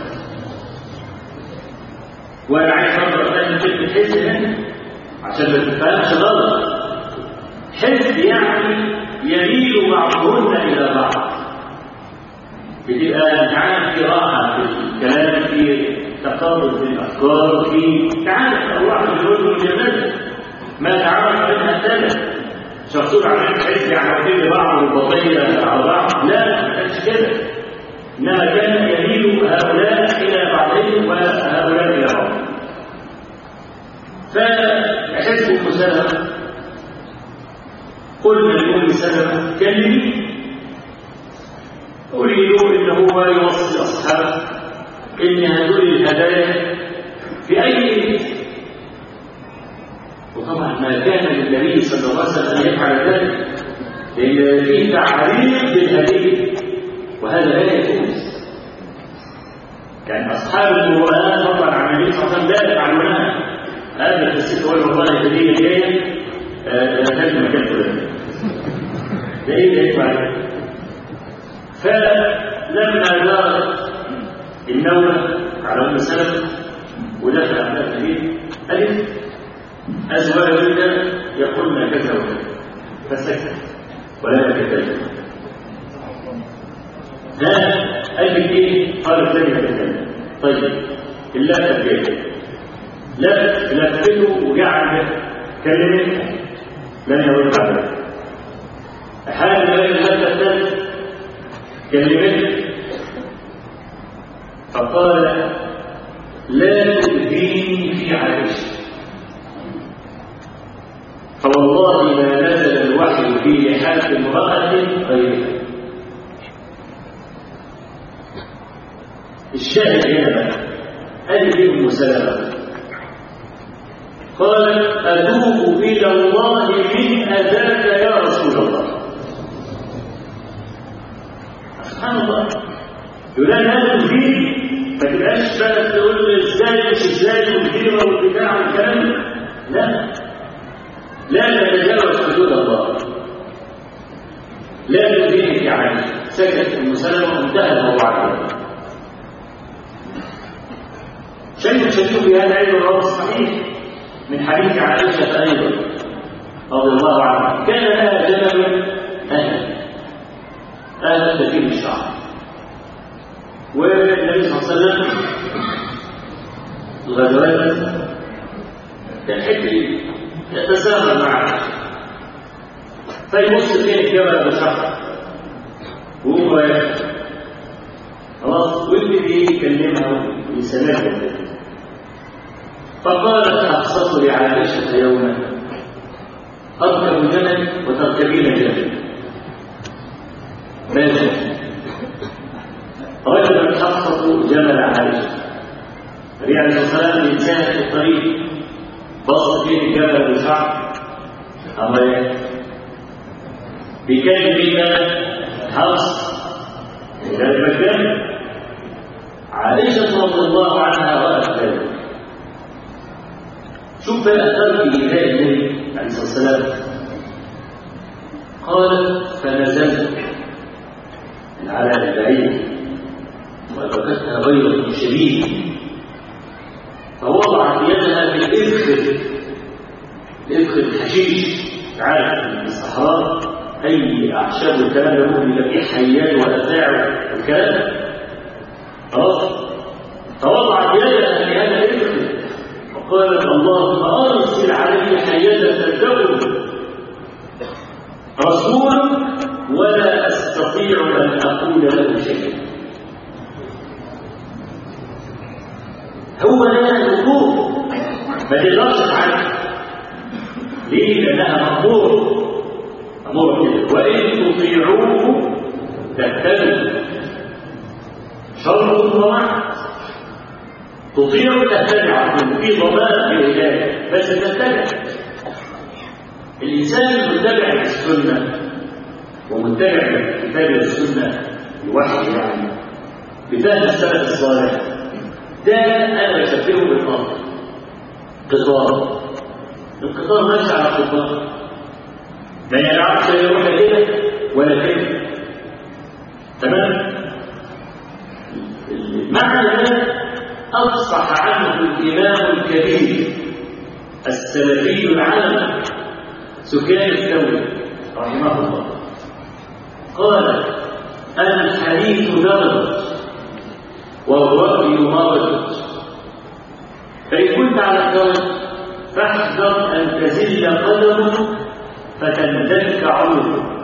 وانا عايز افرق بين كلمه حزب هنا عشان ما تفهمش غلط حزب يعني يميل بعضهن الى بعض بتبقى تعالى في راحه في الكلام في تقارب في الافكار في تعالى الله في الوجه والجمال ما تعرف منها ثلاث شخصون عاملين حزب يعني واخدين بعض والبطيه على بعض لا ما كانش كده انما كان يميل هؤلاء الى بعضهم وهؤلاء الى بعض فحزب ام سلمه قلنا لام سلمه كلمي اريد ان هو يوصي اصحابه ان هذول الهدايا في اي وطبعا ما كان للنبي صلى الله عليه وسلم ان يفعل ذلك لان فيه تعريف بالهديه وهذا لا يجوز يعني اصحاب القران طبعا عن النبي صلى الله عليه وسلم لا يفعلونها هذا الست هو والله الهديه جايه دخلت مكان فلان ده ايه ده يفعل فلما دارت النومه على ام سلمه ودخل على الحديث قالت ازواجك يقولن كذا وكذا فسكت ولا تكلم ها قالت ايه قالت لم يتكلم طيب الا تبكي لا لفته وجعل كلمه لن يرد عليه حال بين هذا الثالث كلمته فقال لا تؤذيني في عائشه فوالله ما نزل الوحي في لحاف امرأة غيرها الشاهد هنا بقى هذه ام سلمة قالت أتوب إلى الله من أذاك يا رسول الله سبحان الله يقول أنا هذا الدين ما تبقاش بقى تقول ازاي مش ازاي والدين والبتاع والكلام لا لا تتجاوز حدود الله لا تدينك يعني سكت ام سلمه وانتهى الموضوع عليه شيء شديد في هذا علم الرواه الصحيح من حديث عائشه ايضا رضي الله عنها كان لها جبل اهل اهل كثير الشعر والنبي صلى الله عليه وسلم الغزوات كان حكي يتسامى معه فيبص فيه الجبل بشعر وهو رايح خلاص واللي يكلمها ويسامحها فقالت أقصت لعائشة يوما أركب جمل وتركبين جمل ماشي ركبت حفصة جمل عائشة النبي عليه الصلاة والسلام الإنسان في الطريق بسط فيه الجبل بشعر أما بكلمة مين حفص إلى المكان عائشة رضي الله عنها رأت ذلك شوف بقى ترك إيذاء النبي عليه الصلاة والسلام قالت فنزلت على البعيد وأدركتها غيرة شديد فوضعت يدها في الإذخر الإذخر الحشيش عارف في الصحراء أي أعشاب والكلام ده ممكن يبقى فيه حيات وأفاعي والكلام خلاص فوضعت يدها في هذا الإذخر وقالت اللهم أرسل علي حياة تدعو رسول ولا أستطيع أن أقول له شيئا هو ده الوقوف ما تقدرش عنه ليه؟ لأنها مأمور مأمور كده وإن تطيعوه تهتدوا شرط ووعد تطيع تتبع في ضمان في الهدايه بس تتبع الانسان المتبع للسنه ومتبع للكتاب والسنه الوحي يعني بفهم السلف الصالح ده انا بشبهه بالقطار قطار القطار ماشي على القطار ما يلعبش يروح كده ولا كده تمام معنى ذلك أفصح عنه الإمام الكبير السلفي العالم سفيان الثوري رحمه الله قال الحديث درج والرأي مرج فإن كنت على الدرج فاحذر أن تزل قدمك فتندلك عنقك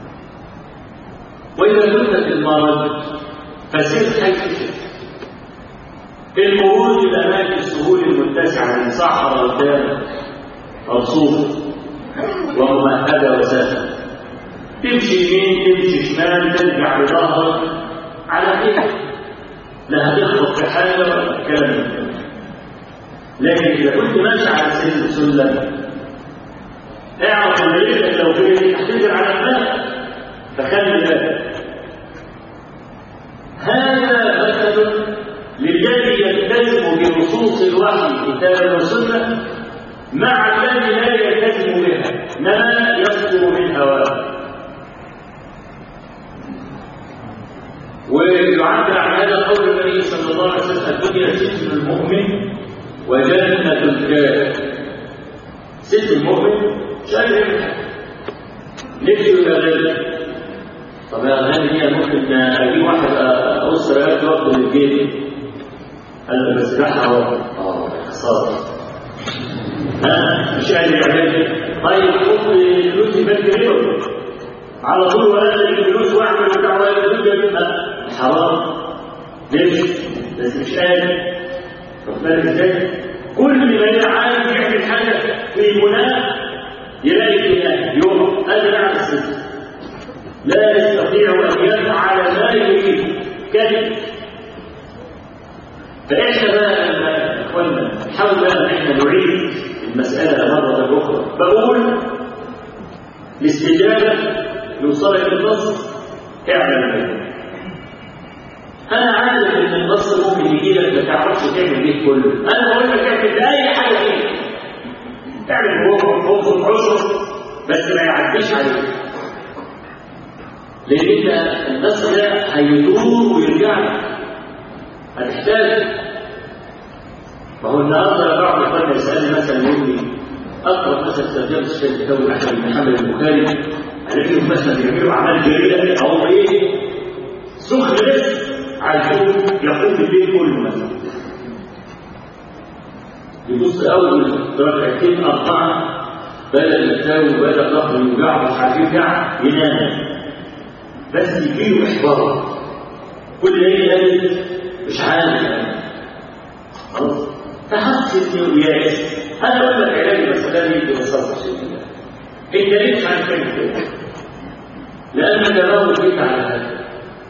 وإذا كنت في المرج فسر حيث شئت في الخروج الى اماكن السهول المتسعه من صحراء قدام رصوف وممهده وسهله تمشي يمين تمشي شمال ترجع بظهرك على كده لا هتخبط في حاجه ولا الكلام ده لكن اذا كنت ماشي على سلم سلم اعرف ان رجلك لو جريت هتنزل على دماغك فخلي بالك هذا مثل للذي يلتزم بنصوص الوحي كتابا وسنه مع الذي لا يلتزم بها ما يصدر من هواه ويعبر عن هذا قول النبي صلى الله عليه وسلم الدنيا سجن المؤمن وجنة الكافر سجن المؤمن شايف نفسه يبقى طب يا غالي هي ممكن اجيب واحد اقص رقبته واخده من الجيب قال له بس راح اه خساره ها مش قادر يعمل طيب حط فلوس في بنك ربا على طول ولا تجيب فلوس واعمل بتاع ولا تجيب حرام ليش؟ بس مش قادر واخد بالك ازاي؟ كل ما عايز يعمل حاجه في مناه يلاقي فيها يوم هذا على السجن لا يستطيع ان يفعل ما يريد كذب فاحنا بقى لما اخوانا نحاول بقى ان احنا نعيد المساله مره اخرى بقول الاستجابه يوصلك النص اعمل بيه انا عارف ان النص ممكن يجي لك ما تعرفش تعمل بيه كله انا بقول لك اعمل اي حاجه فيه اعمل هو خبز عشر بس ما يعديش عليك لان انت النص ده هيدور ويرجع لك هتحتاج فهو النهارده بعض اخواننا يسالني مثلا يقول لي اقرا مثلا ترجمه الشيخ الثوري احمد بن محمد البخاري الاقيهم مثلا بيعملوا اعمال جريئه او ايه سخن بس عايزين يقوم بالبيت كله مثلا يبص اول ركعتين اربعه بدا يتساوي وبدا ظهره يوجعه مش عارف يرجع ينام بس يجيله احباط كل ليله مش عارف يعني خلاص تحس انه يائس انا اقول لك علاج المساله دي ببساطه شديده انت ليه مش عارف تعمل كده؟ لانك لو جيت على هذا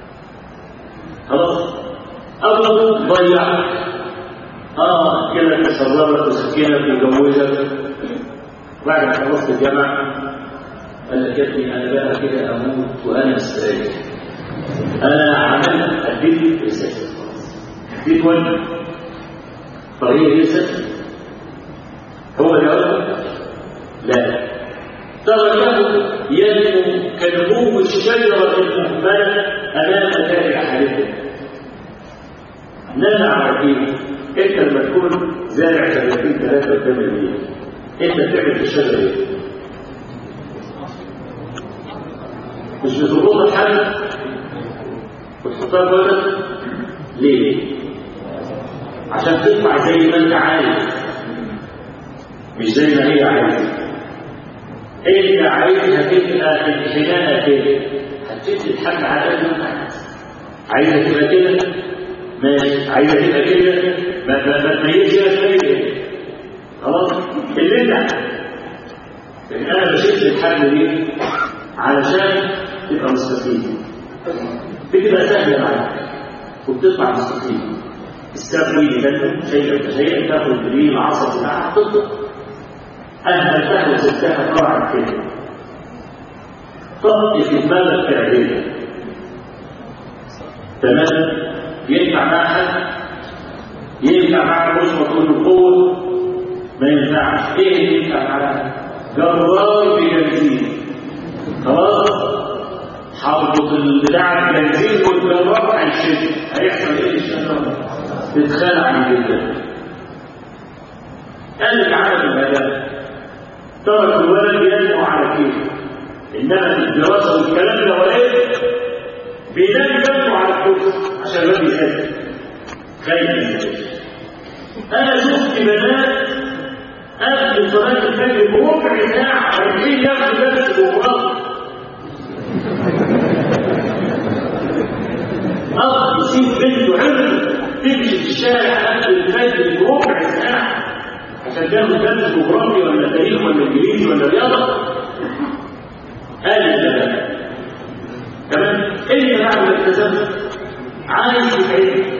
خلاص اول ضيعت اه كده تسربت وسكنت وجوزت بعد ما خلصت الجامعه قال لك يا ابني انا بقى كده اموت وانا مستريح انا عملت اديت رساله خلاص اديت وجه طب هي رساله هو جواب لا تركه ينمو كنمو الشجره المهمله امام ذلك حالته نزع ركيب انت لما تكون زارع سنتين ثلاثه قدام البيت انت بتعمل في الشجره ايه؟ مش بتربط الحل وتحطها جوه ليه؟ عشان تطلع زي ما انت عايز مش زي ما هي عايزه انت عايزها تبقى انحناء كده هتشد الحل على قد ما انت عايز عايزها تبقى كده ماشي عايزها تبقى كده ما ما ما تميزش كده خلاص اللي انت عايزه لكن انا بشد الحل ليه؟ علشان تبقى مستقيم بتبقى سهله معاك وبتطلع مستقيم السبب يبان شيئا فشيئا تاخد بريد العصب بتاعها تطلق اهملتها وسبتها طبعا كده طب في دماغك تعديلها تمام ينفع معها حد ينفع معها مش مطلوب القوه ما ينفعش ايه اللي ينفع معاها جرار بجنزين خلاص حربط البتاع البنزين والجرار هيشد هيحصل ايه الشجره تتخلع من جدا قال لك عدم الاداء ترك الولد ينمو على كيفه انما في الدراسه والكلام ده وايه بينام ينمو على الكرسي عشان الواد يسد خايف انا شفت بنات قبل صلاه الفجر بربع ساعه رايحين ياخدوا درس الجغرافيا اب يسيب بنته عرض تمشي في الشارع قبل الفجر بربع ساعه عشان تاخد درس جغرافيا ولا تاريخ ولا انجليزي ولا رياضه قال ده تمام انت بعد ما التزمت عايز تتعلم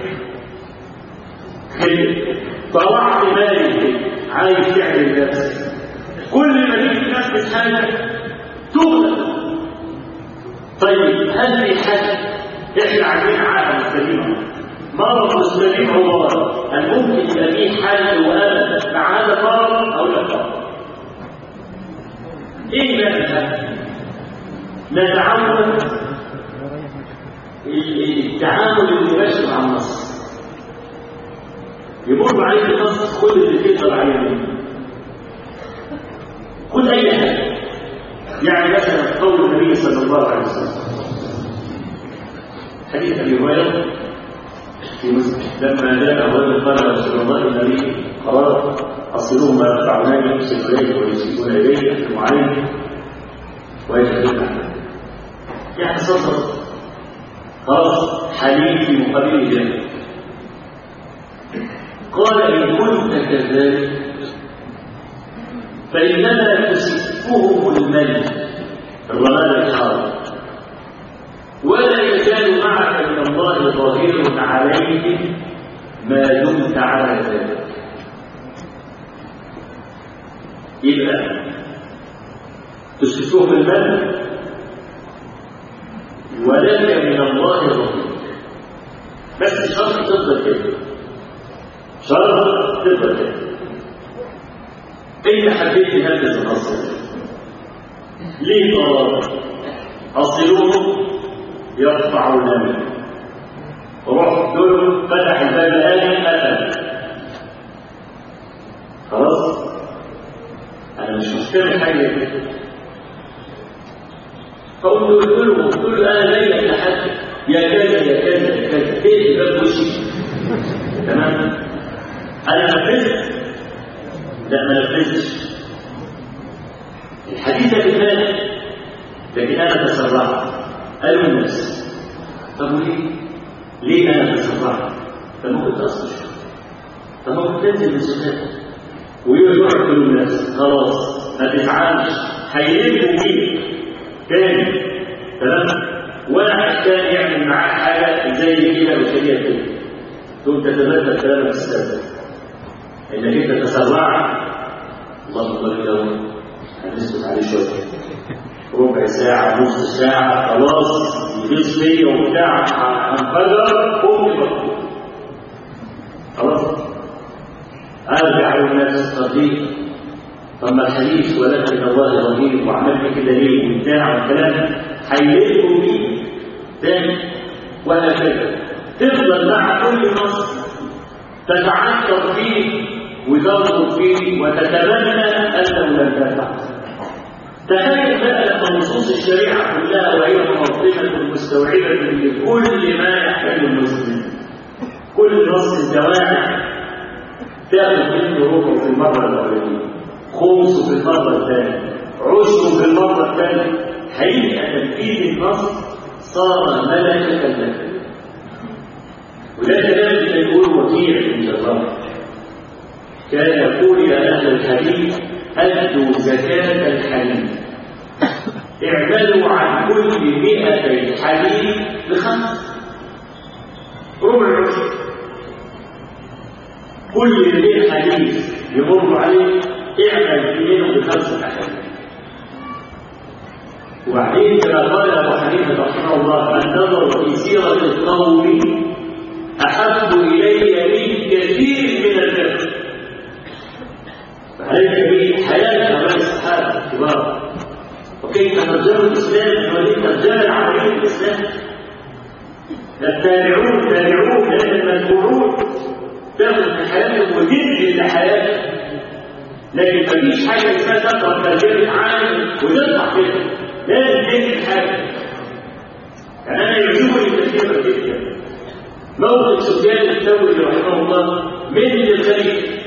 طلعت مالي عايز تعمل نفسك كل ما تيجي تنفذ حاجه تغلب طيب هل في حد احنا عايزين عالم سليم مرض السليم هو مرض هل ممكن يبقى فيه حل وامل مع هذا المرض او لا مرض ايه بقى نتعود التعامل المباشر مع النص يمر عليك النص خد اللي تقدر عليه منه خد اي حاجه يعني مثلا قول النبي صلى الله عليه وسلم حديث ابي هريره في مسلم لما جاء رجل قال رسول الله النبي قال اصلوه ما يدفعونني يمسك اليه ويمسكون اليه وعليه ويجهلون يعني صدر خلاص حليم في مقابل جنة قال إن كنت كذلك فإنما تسفهم الملك الرمال الحار ولا يزال معك من الله ظهير عليهم ما دمت على ذلك يبقى تسفهم الملك ولك من الله ظهير بس شرط تفضل كده شرط تفضل كده انت حبيت تنفذ النص ليه قرار اصلوه يقطعون منه روح دول فتح الباب الآن قتل تعمل حاجه زي كده فقلت له قلت له انا لا لحد يا كذا يا كذا يا كذا ايه اللي وشي تمام انا نفذت لا ما نفذتش الحديث اللي فات لكن انا تسرعت قالوا الناس طب وليه؟ ليه انا تسرعت؟ طب ممكن تصبر طب ممكن تنزل من سكاتك ويقعد كل الناس خلاص ما تزعلش هيلموا بيك تاني تمام واحد كان يعمل معاك حاجه زي كده وشبيه كده تقوم تتبدل كلامك السابق انك انت تسرعت اللهم بارك له هنسكت عليه شويه ربع ساعة نص ساعة خلاص يغيظ فيا وبتاع انفجر قوم مكتوب خلاص ارجع للناس صديق طب ما الحديث ولكن الله رهيب وعملت كده ليه وبتاع والكلام هيلقوا بيه تاني وهكذا تفضل مع كل نص تتعثر فيه وتنظر فيه وتتمنى انه لم تفعل تخيل بقى لما نصوص الشريعه كلها وهي منظمه مستوعبه لكل ما يحتاج المسلم كل نص جوامع تاخذ منه ربع في المره الاولانيه خمسه في المره الثانيه عشره في المره الثانيه حقيقه تنفيذ النص صار ملكه لك وده كلام اللي يقول وكيع بن جبار كان يقول يا اهل الحديث ادوا زكاه الحديث اعملوا عن كل مئتي حديث بخمس ربع العشر كل مئة حديث يمر عليه اعمل في منه بخمسة أحاديث وبعدين كما قال أبو حنيفة رحمه الله النظر في سيرة القوم أحب إلي من كثير من الفقه فعليك بحياة هؤلاء الصحابة الكبار وكيف ترجموا الإسلام وهذه ترجمة عملية الإسلام التابعون التابعون لأن المتبوعون تاخذ من حياتهم وتنزل لحياتهم لكن مفيش حاجة اسمها تقرأ ترجمة عالم وتطلع كده لازم تنزل حاجة يعني أنا يعجبني كثيرا جدا موقف سفيان الثوري رحمه الله من الخليفة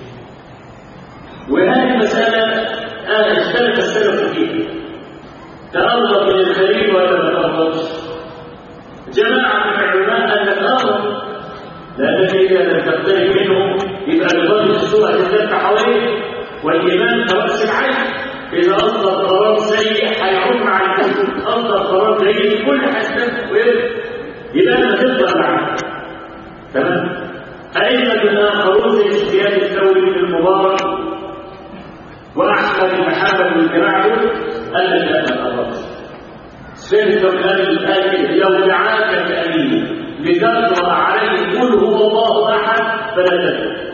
وهذه المسألة أنا اختلف السلف فيها تأرض من الخليفة ولا ما تأرضش جماعة من العلماء أن تأرض لأنك إذا لم تقترب منه يبقى بفضل السورة تتلف حواليه والإيمان كرأس العين إذا أصدر قرار سيء هيعود مع الكفر أصدر قرار جيد كل حسنة يبقى أنا تفضل معاه تمام أئمة آخرون زي سفيان الثوري بن المبارك وأحمد بن حنبل بن الجماعة قال لك لا تتقرب سفيان الثوري قال لو دعاك بأمين لتقرأ عليه قل هو الله أحد فلا تدعو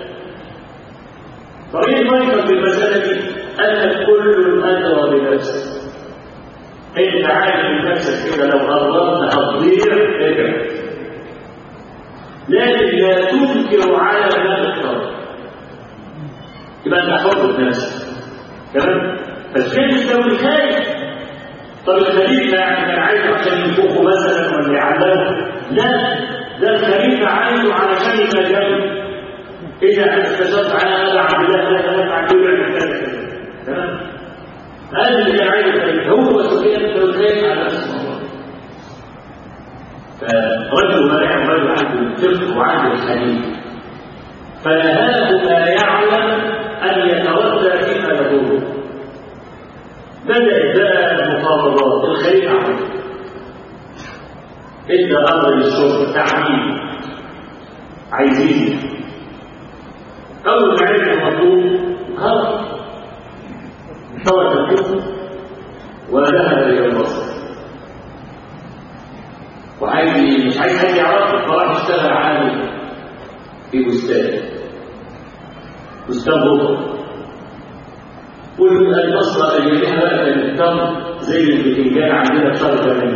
طريق مايكل في المسألة دي أنك كل أدرى بنفسك أنت عارف من نفسك كده لو قررت هتضيع ارجع لكن لا تنكر على ما تختار يبقى أنت حر بنفسك تمام فالشيء يستوي خايف طب الخليفة يعني كان عايز عشان ينفخه مثلا ولا يعلمه لا ده الخليفة عايزه علشان يمجده إذا استشرت على هذا عبد الله لا تنفع كل كذا تمام هذا اللي كان عايز الخليفة هو سفيان الثوري على نفسه فرجل ما يعلم رجل عنده الفقه وعنده الحديث فنهاه ما يعلم أن يتردى فيما يقوله بدأت بقى المفاوضات الخليفة عمل ادى امر للشرطه تعميم عايزين اول ما عرف المطلوب خرج ترك الحكم وذهب الى البصر وعايز مش عايز حد يعرفه فراح اشتغل عامل في بستان بستان بكره والبصره اللي فيها بقى التمر زي البتنجان عندنا في شهر 8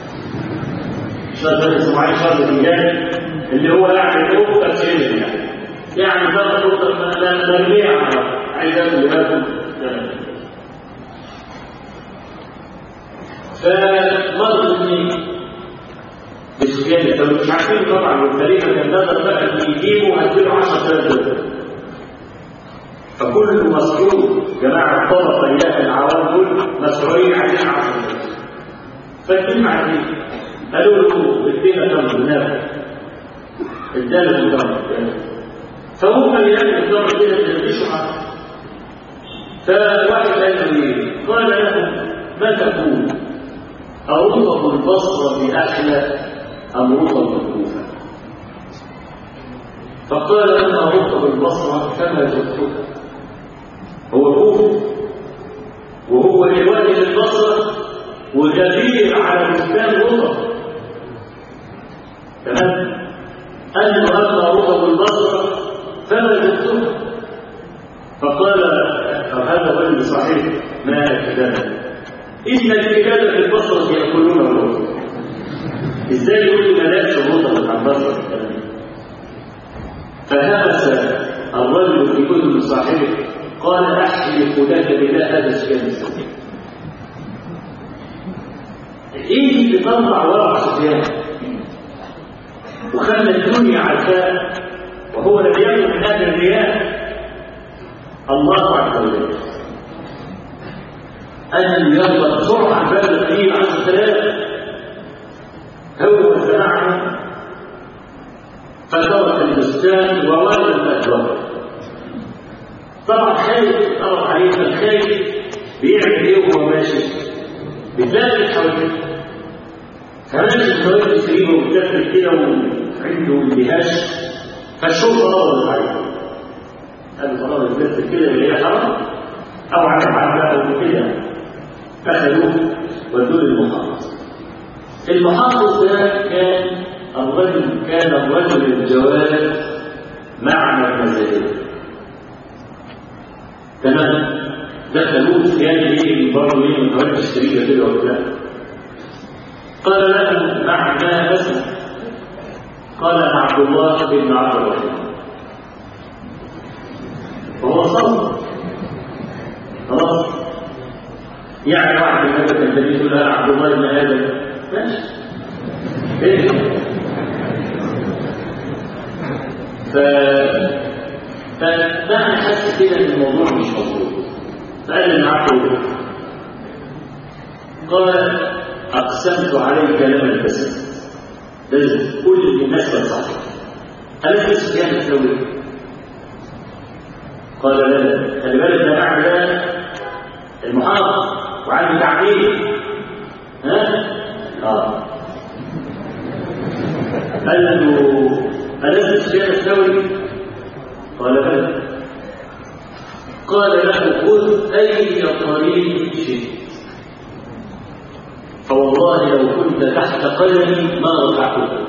شهر اسمه عليه شهر البتنجان اللي هو يعني فوق تفسير يعني يعني بقى نقطه مرميه على عايز اكل باكل فمرض اثنين بسفيان الثوري مش عارفين طبعا والخليفه كان نظر بقى اللي يجيبه هديله 10000 دولار فكل مسؤول جماعه الطبقه اياه العوام دول مسؤولين عايزين 10000 فالكلمه عايزين قالوا له ادينا تمر نافع اداله التمر فهم يلاقي التمر كده ما يديش حاجه فواحد قال له ايه؟ قال له ما تقول؟ أرطب البصرة أحلى أم رطب الكوفة؟ فقال أما رطب البصرة فما جبتها هو كوفة وهو دلوقتي في البصرة وغفير على بستان رطب تمام؟ أما أما رطب البصرة فما جبتها فقال هذا الرجل صحيح ما كذا إن الكتاب في البصرة يأكلون الرطب إزاي يقول ما لا شروطا عن بصرة فهمس الرجل في كتب صاحبه قال أحلف لك بالله هذا الشمس إيه اللي تطلع ورع سفيان وخلى الدنيا عزاء وهو لم يكن من أهل الرياء الله عز وجل أن يلا بسرعة باب الدين عز وجل هو سمعه فترك البستان وولد الأجوار طبعا خايف طبعا عليه فالخايف بيعمل ايه وهو ماشي بيتلفت حواليه فماشي الطريق يسيبه ويتلفت كده وعنده اندهاش فالشوف غلط عليه قال خلاص يتلفت كده اللي هي حرام او على حاجه او كده اخذوه ودول المحافظ المحافظ ده كان الرجل كان الرجل الجواد معنى المزايا تمام دخلوه يعني ايه برضه ايه من طريق الشريكه كده ولا لا قال له مع ما اسم قال انا عبد الله بن عبد الرحمن فهو صبر خلاص يعني واحد من الناس الذي يقول انا عبد الله بن ادم ماشي ايه ف فأنا حاسس كده ان الموضوع مش مظبوط فقال لي معاك قال اقسمت عليك لما التزم لازم كل الناس صح هل انت سفيان الثوري قال لا خلي بالك ده بعد ده المحافظ وعنده تعليم ها اه قال له ألست سفيان الثوري قال بلى قال له خذ أي طريق شئت فوالله لو كنت تحت قدمي ما رفعتك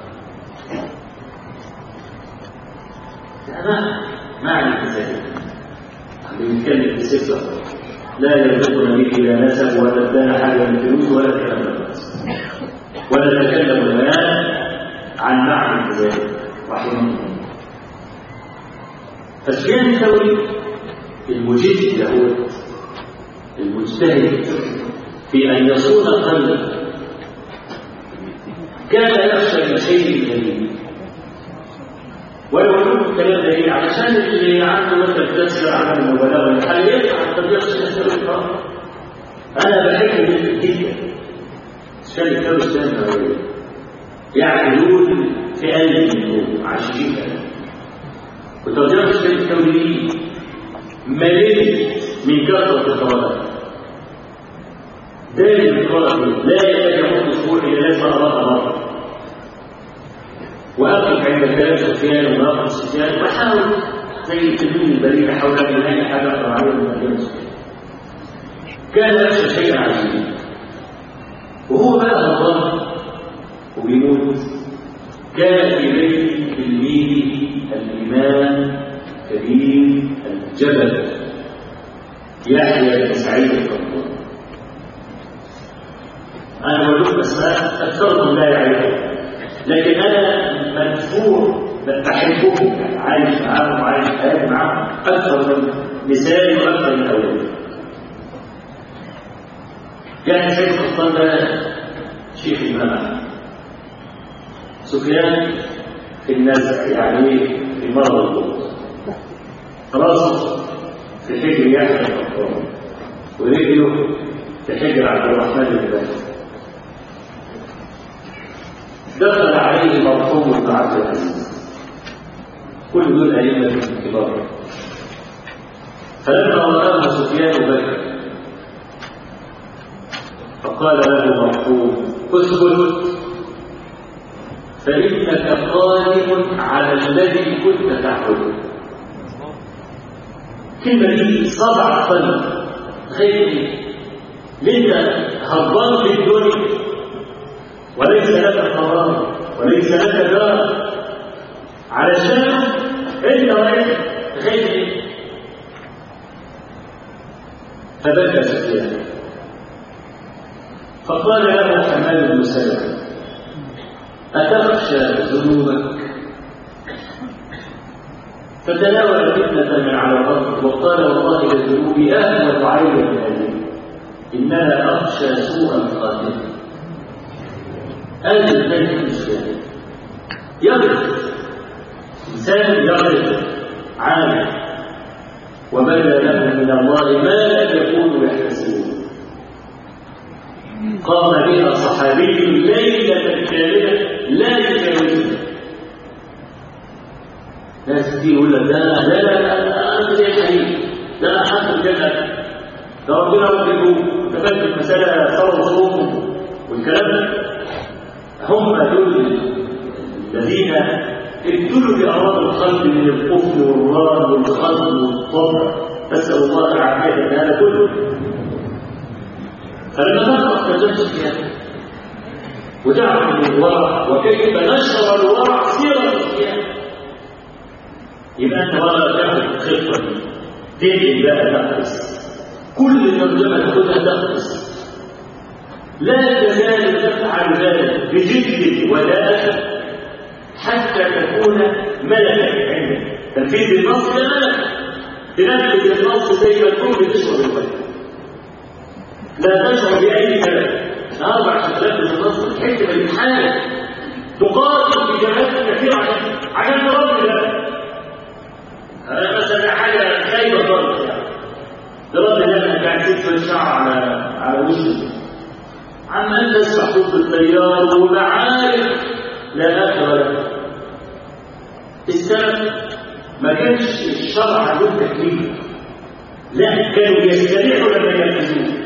ما معنى ذلك بنتكلم في سفر لا يرزقنا به لا نسب ولا ادانا حاجه من فلوس ولا كلام ولا تكلم الان عن معنى ذلك رحمه الله فسفيان الثوري المجد له المجتهد في ان يصون قلبه كان يخشى من شيء جديد ولو كنت الكلام ده ايه علشان اللي عنده مثلا تسير على النبلاء ولا حاجه يفعل قد يخشى يسير انا بحب جدا عشان الكتاب السنه يعملون في قلب النور عشان كده وترجمة الشيخ التوليدي مليء من كثرة القراءات دائما القراءة لا يتجمع الأسبوع إلى لازم أراها مرة وأقف عند كلام سفيان ومراقب سفيان وأحاول زي التلميذ البريد أحاول أن ألاقي حاجة أقرأ عليها من كلام سفيان كان نفس الشيء عجيب وهو بقى الله وبيموت كان في بيت تلميذه الإمام كبير الجبل يحيى بن سعيد القطان أنا بقول لكم أسماء أكثرهم لا يعرفها لكن أنا مدفوع بحبهم عايش معاهم وعايش حياتي معاهم أكثر من مثالي وأكثر من أولادي يعني سيد القطان ده شيخ الإمام سفيان في النزع يعني في مرض القدس راسه في حجر يحيى القطان ورجله في حجر عبد الرحمن الباشا دخل عليه مرحوم بن عبد العزيز كل دول أئمة كبار فلما رآه سفيان بكى فقال له مرحوم اسكت فإنك قادم على الذي كنت تعبده كلمة دي صدع قلب خير لأنت هربان في الدنيا وليس لك قرار وليس لك دار علشان انت واحد خير فبكى سفيان فقال له حماد بن سلمة أتخشى ذنوبك فتناول فتنة من على الأرض وقال والله لذنوبي أهون علي من هذه إنما أخشى سوء الخاتمة هذا الملك الإسلامي يغرق إنسان يغرق عامل وبدا له من الله ما لم يكونوا يحتسبون قام بها صحابي ليلة كاملة لا يجاوزها ناس كتير يقول لك لا لا لا لا أنت زي الحديث لا لا حتى الجنة ده ربنا ربكم ده كانت المسألة صلاة وصوم والكلام ده هم دول الذين ابتلوا بأمراض القلب من الكفر والراد والخلق والطبع نسأل الله العافية من هذا كله فلما تقرأ كلام سفيان وتعرف من الورع وكيف نشر الورع سيرة سفيان يبقى انت بقى تعمل الخطه دي تنقل بقى تقص كل ترجمه تاخدها تقص لا تزال تفعل ذلك بجد وداءة حتى تكون ملكا عندك تنفيذ النص ده ملك تنفذ النص زي ما تكون بتشرب الماء لا تشعر بأي كلام أربع عشان تنفذ النص تحس بالحالة تقاتل في جمال كثير عشان عشان تربي ده أنا مثلا حاجة خايبة خالص يعني تربي ده أنا قاعد تدفن شعر على على وشي عمال تسمع صوت التيار ومعارف لا آخر لها السبب ما كانش الشرع عندهم تكليف لا كانوا يستريحوا لما ينفذوه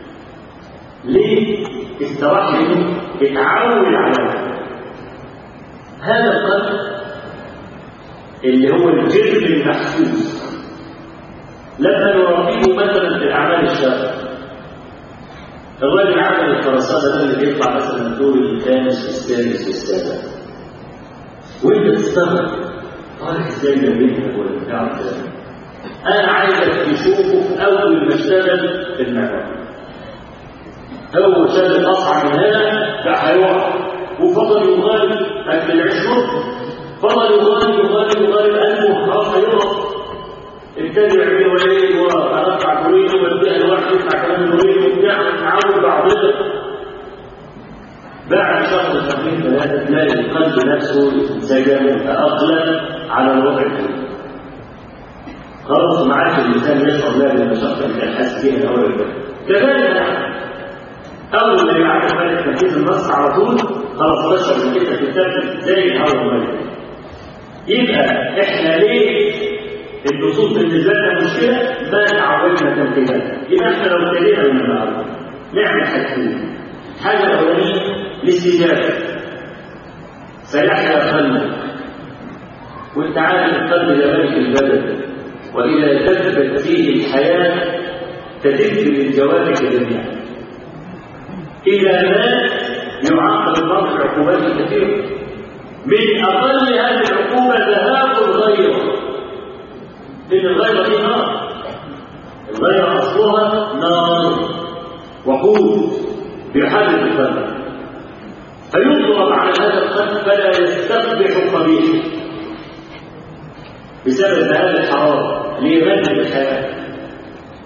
ليه؟ استراح لانه اتعود على هذا القلب اللي هو الجرم المحسوس لما نربيه مثلا في الاعمال الشاقه الراجل عمل الخرسانه ده اللي بيطلع مثلا الدور الخامس والسادس والسابع وانت تستغرب طالع ازاي ده بيتك ولا بتاع ده انا عايزك تشوفه في اول ما اشتغل في المعمل اول شغل الاصعب من هنا لا هيقع وفضل يغالب اكل العشر فضل يغالب يغالب يغالب قلبه خلاص هيقع ابتدوا يعملوا ايه وارفع بريده واديها لواحد يسمع كلام بريده وبتاع ونتعود بعضنا بعد شهر شهرين ثلاثه تلاقي القلب نفسه انسجم فاقلم على الوضع الجديد خلاص ما عادش الانسان يشعر لا بالمشقه اللي كان حاسس بيها الاول كذلك نحن اول ما يعرف ملك تنفيذ النص على طول خلاص بشر من كده تتبع زي الهواء الملك يبقى احنا ليه النصوص بالنسبه لنا مشكله ما تعودنا تنفيذها يبقى احنا لو ابتدينا من النهارده نعمل حاجتين حاجه الاولانيه الاستجابه سيحيا قلبك وانت عارف القلب ده ملك البدن واذا دبت فيه الحياه تدب للجوارح جميعا إذا مات يعاقب المرء بعقوبات كثيرة من أقل هذه العقوبة ذهاب الغيرة لأن الغيرة دي نار الغيرة أصلها نار وقود بيحرك القلب فيضرب على هذا القلب فلا يستقبح قبيح بسبب ذهاب الحرارة ليمنع الحياة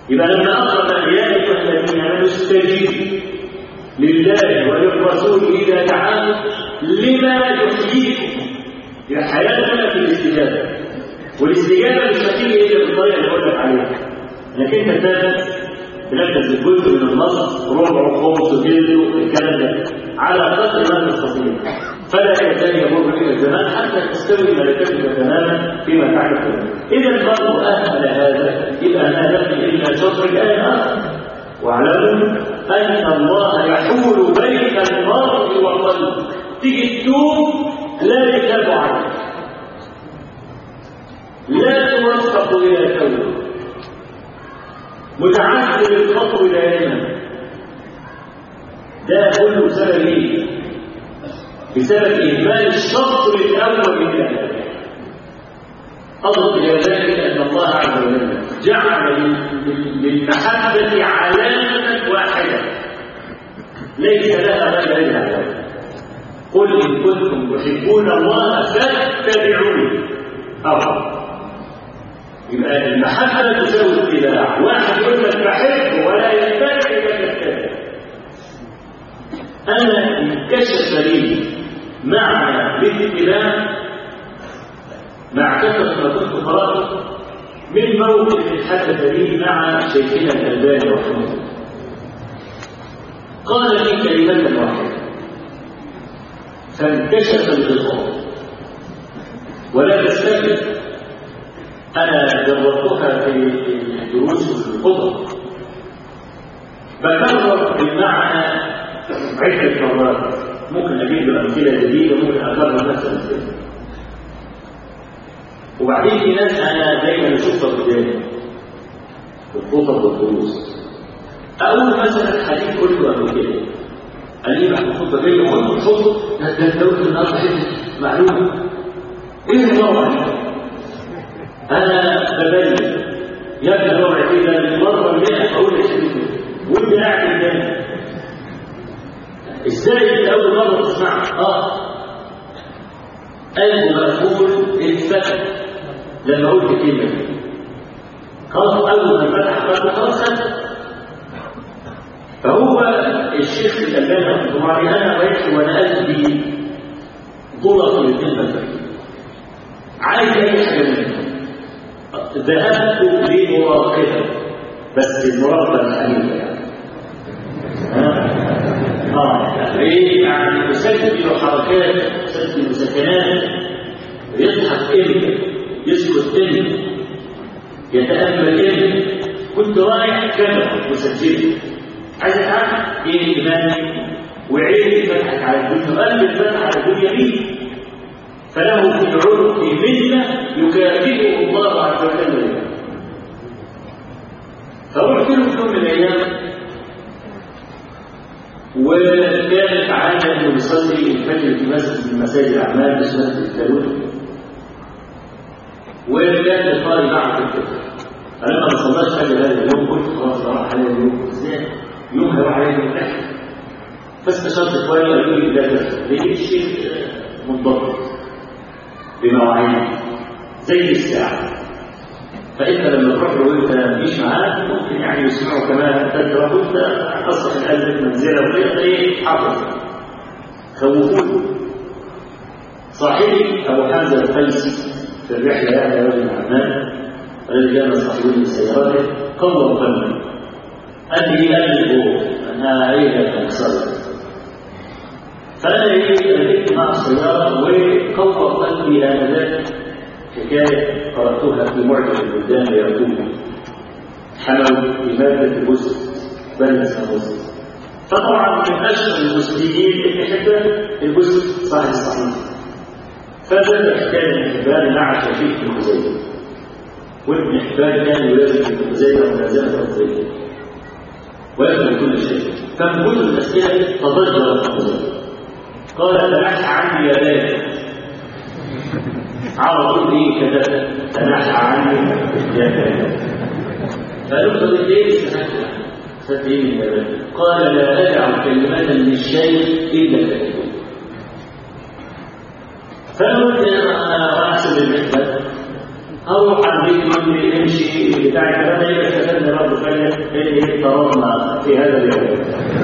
يبقى لما أخذ يا أيها الذين آمنوا استجيبوا لله وللرسول إذا دعاكم لما يحييكم يبقى حياتنا في الاستجابة والاستجابة مش هتيجي إلا بالطريقة اللي أقول لك عليها إنك أنت تنفذ تنفذ الجزء من النص ربع خمس جلد الكلام ده على قدر ما تستطيع فلا يزال يمر بك الزمان حتى تستوي ملكتك تماما فيما تعرف اذا برضو اهل هذا يبقى ما نبني الا شطر الايه اخر واعلموا ان الله يحول بين المرء وقلبه تيجي تتوب لا يكاب عليك لا توفق الى توبه متعذب الخطو دائما ده كله سبب ايه؟ بسبب إهمال الشطر الأول من الآية أضرب إلى ذلك أن الله عز وجل جعل للمحبة علامة واحدة ليس لها غير هذه العلامة قل إن كنتم تحبون الله فاتبعوني أو يبقى المحبة تساوي الاتباع واحد يقول لك بحب ولا يتبع إلا تتبع أنا انكشف لي معنى الاتباع مع كثرة ما كنت قرأت من موقف حدث لي مع شيخنا الألباني رحمه الله قال لي كلمة واحدة فانكشف الغطاء ولا تستكبر أنا جربتها في الدروس وفي الخطب بكرر المعنى عدة مرات ممكن أجيب له أمثلة جديدة ممكن أكرر نفس الأمثلة وبعدين في ناس أنا دايما أشوفها قدامي في الخطب والدروس أقول مثلا حديث قلته قبل كده قال لي بعد الخطبة جاي خد الخطبة ده دورة النهارده حتة معلومة إيه الموضوع أنا ببين يا ابني ربع كده المرة المئة أقول لك وأنت قاعد قدامي ازاي انت اول مره تسمعها اه قلبه مقفول اتفتح لما قلت الكلمه دي خلاص اول ما فتح قلبه خلاص خد فهو الشيخ الالباني رحمه الله عليه انا وقفت وانا قلبي ضلط الكلمه دي عايز اي حاجه منه ذهبت لمراقبه بس المراقبه الحنيفه يعني اه ايه يعني يسجل له حركات يسجل سكنات يضحك امتى يسكت امتى يتامل امتى كنت رايح كاميرا مسجله عايز اتعرف ايه ايماني وعيني فتحت على الدنيا وقلبي فتح على الدنيا مين فله في العنق منه يكافئه الله عز وجل فرحت له في يوم من الايام وكانت عادة انه يصلي الفجر في مسجد من مساجد الاعمال مش مسجد التالوت وكان القارئ بعد الفجر فلما ما صلاش فجر هذا اليوم قلت خلاص راح عليه اليوم ازاي؟ يوم هيروح عليه من تحت فاستشرت اخواني قالوا لي ده لقيت شيء منضبط بمواعيد زي الساعه فانت لما تروح له وانت مش معاه ممكن يعني يسمعوا كمان تدرك وانت اصلح القلب منزله وكده ايه حافظ خوفوه صاحبي ابو حمزه القيسي في الرحله يعني رجل الاعمال الذي كان صاحبه سيارته قوم قلبي قال لي قال لي انا عيلة تكسر فانا ايه ركبت مع السياره وقوم قلبي انذاك حكاية قرأتها في معجم البلدان يعقوب حملوا بمادة البسط بل البسط فطبعا من أشهر المسلمين ابن حبان البسط صاحب الصحيح فبدأ حكاية ابن حبان مع شفيق بن خزيمة وابن حبان كان يلازم ابن خزيمة ملازمة الخزيمة ويفهم كل شيء فمن كل الأسئلة تضجر ابن خزيمة قال تنحى عني يا بابا على طول ايه كده تنحى عني يا بابا فقالوا له ايه استفدت استفدت ايه من يا بابا قال لا ادع كلمة للشيء الا كلمة فانا قلت انا احسب المحبة اروح على البيت يقول لي امشي بتاع الكلام ده يبقى استفدنا برضه فعلا ايه طردنا في هذا اليوم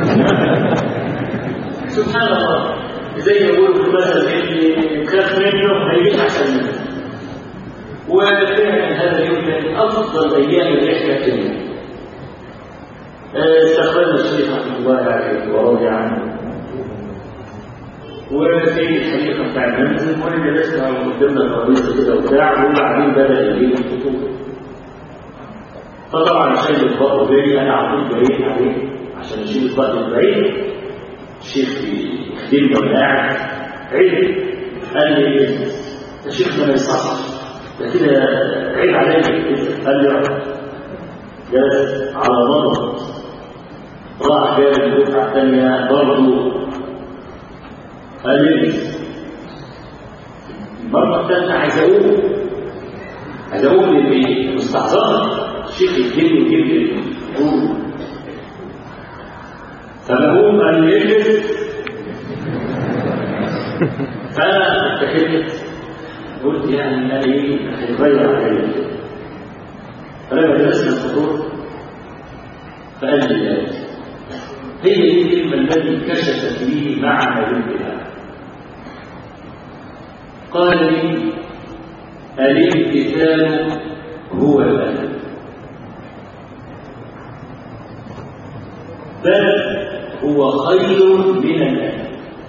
سبحان الله زي ما يقولوا في المثل اللي خاف منه هيجيش احسن منه وفعلا هذا اليوم كان افضل ايام الرحله فيه استقبلنا الشيخ رحمه الله عليه ورضي عنه وفي الحديقه بتاع المنزل المهم جلسنا قدامنا ترابيزه كده وبتاع وبعدين بدا يجيب الخطوط فطبعا شايل الفضل بالي انا على طول بعيد عليه عشان اشيل الفضل البعيد الشيخ يخدمني وانا قاعد عيب قال لي يا شيخ ما يصحش ده كده عيب عليا قال لي جلس على ضغط راح جاب الدفعه الثانيه برضه قال لي المره الثالثه عايز اقول عايز اقول ان مستحضر الشيخ يجيب ويجيب لي فبقوم قال لي اجلس فانا اتخذت قلت يعني انا ايه هيتغير عليا فلما جلسنا الفطور فقال لي لا هي دي الكلمه التي كشفت لي معنى الانتهاء قال لي الامتثال هو الادب بل هو خير من الادب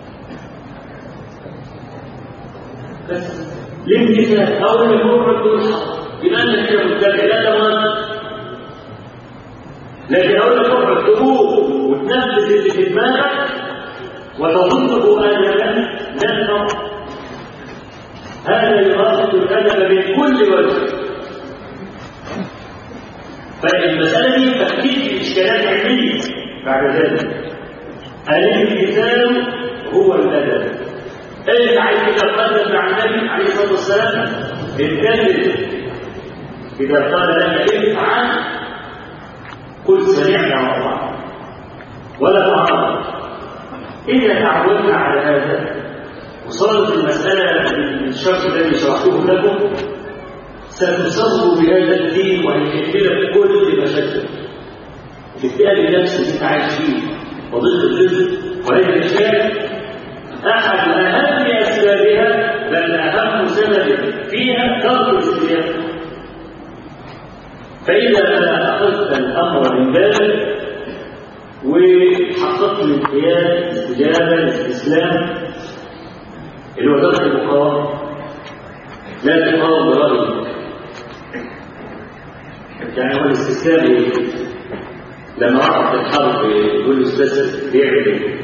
بس الامتثال او المفرد بالحق يبقى انت كده متبع لا ده غلط لكن اقول لك اقعد تقوم وتنفذ اللي في دماغك وتظنه ادبا لا فرق هذا يرافق الادب من كل وجه فالمساله دي تفكيك اشكالات علميه بعد ذلك الامتثال هو الادب انت عايز تتقدم مع النبي عليه الصلاه والسلام امتثل اذا قال لك افعل قل سمعنا واطعنا ولا تعارض اذا تعودنا على هذا وصارت المساله بالشرط الذي شرحته لكم ستصبوا بهذا الدين وهيحل لك كل مشاكل الاكتئاب النفسي اللي انت عايش فيه وضد الرزق وهذه الاشياء احد اهم اسبابها بل اهم سبب فيها ترك الاستجابه فاذا اخذت الامر من بالك وحققت الانقياد الاستجابه الاستسلام اللي هو درجه المقاومه لا تقاوم برايك يعني هو الاستسلام ايه؟ لما وقف في الحرب يقول له استسلم بيعمل ايه؟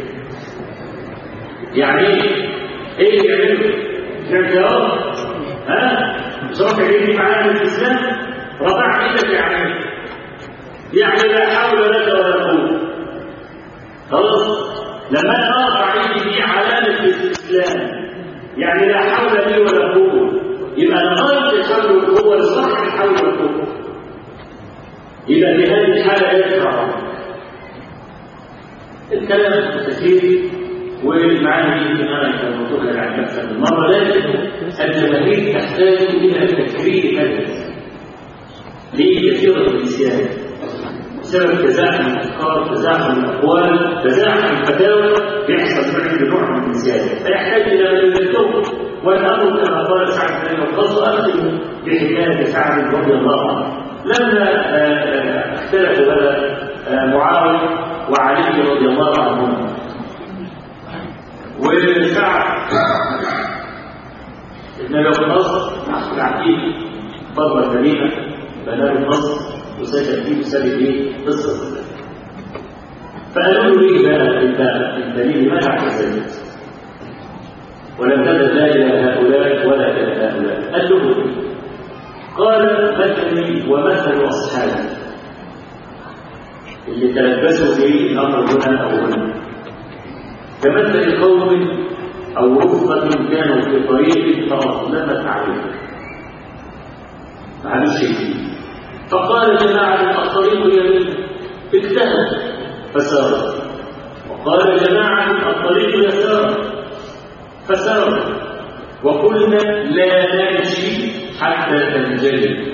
يعني ايه اللي يعمله؟ يعني جواب ها؟ مش رافع ايدي معانا الاستسلام رفعت ايدك يعني يعني لا حول لك ولا قوه خلاص لما انا ارفع ايدي دي علامه الاستسلام يعني لا حول لي ولا قوه يبقى انا غير الحول والقوه لصح الحول والقوه يبقى في هذه الحاله يدفع الكلام كثير والمعاني دي انا كان قلتها عن اكثر من مره لكن الجماهير تحتاج الى تكرير هذا ليه كثير النسيان بسبب تزاحم الافكار تزاحم الاقوال تزاحم الفتاوى بيحصل معي بنوع من النسيان فيحتاج الى التوبه والامر كما قال سعد بن وقاص اختم بحكايه سعد رضي الله عنه لما اختلفوا بقى معاويه وعلي رضي الله عنهما وسعد ابن ابي وقاص مع العقيد بره المدينه بناه النصر وسكن فيه بسبب ايه؟ قصه فقالوا له ليه بقى انت انت ليه لماذا اعتزلت؟ ولم تزل لا الى هؤلاء ولا الى هؤلاء قال له قال مثلي ومثل اصحابي اللي تلبسوا في الامر هنا او هنا كمثل قوم او رفقه كانوا في طريق فاظلمت عليهم معلش شيء فقال جماعه الطريق يمين اجتهد فسار وقال جماعه الطريق يسار فسار وقلنا لا نمشي حتى تنجلي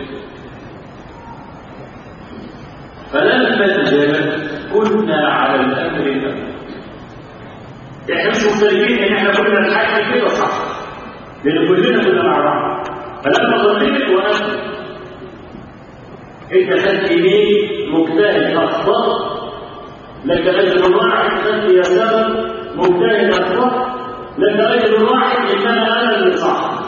فلما تجلت كنا على الامر الامر احنا مش مختلفين ان احنا كنا نحكي كده صح لان كلنا كنا مع بعض فلما ظنيت وانا انت خدت يمين مجتهد اخطا لك اجر واحد خدت يسار مجتهد اخطا لك اجر واحد انما انا اللي صح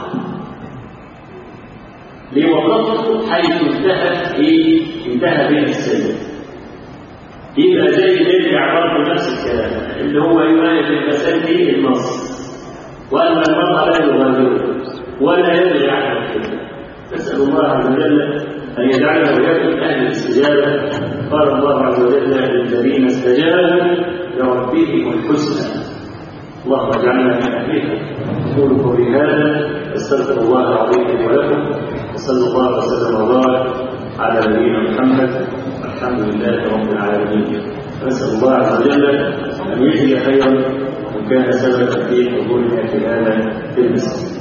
ليه وقفت حيث انتهت ايه انتهى بين السيد يبقى زي اللي يعبر نفس الكلام اللي هو يؤيد المسألة النص وأن المرأة لا يغادره ولا يدري عنه الكلمة نسأل الله عز وجل أن يجعلنا ويكون أهل الاستجابة قال الله عز وجل للذين استجابوا لربهم الحسنى اللهم اجعلنا من أهلها أقول قولي هذا أستغفر الله العظيم لي ولكم وصلى الله وسلم وبارك على نبينا محمد الحمد لله رب العالمين نسأل الله عز وجل أن يجزي خيرا وكان سببا في حضورنا في هذا المسجد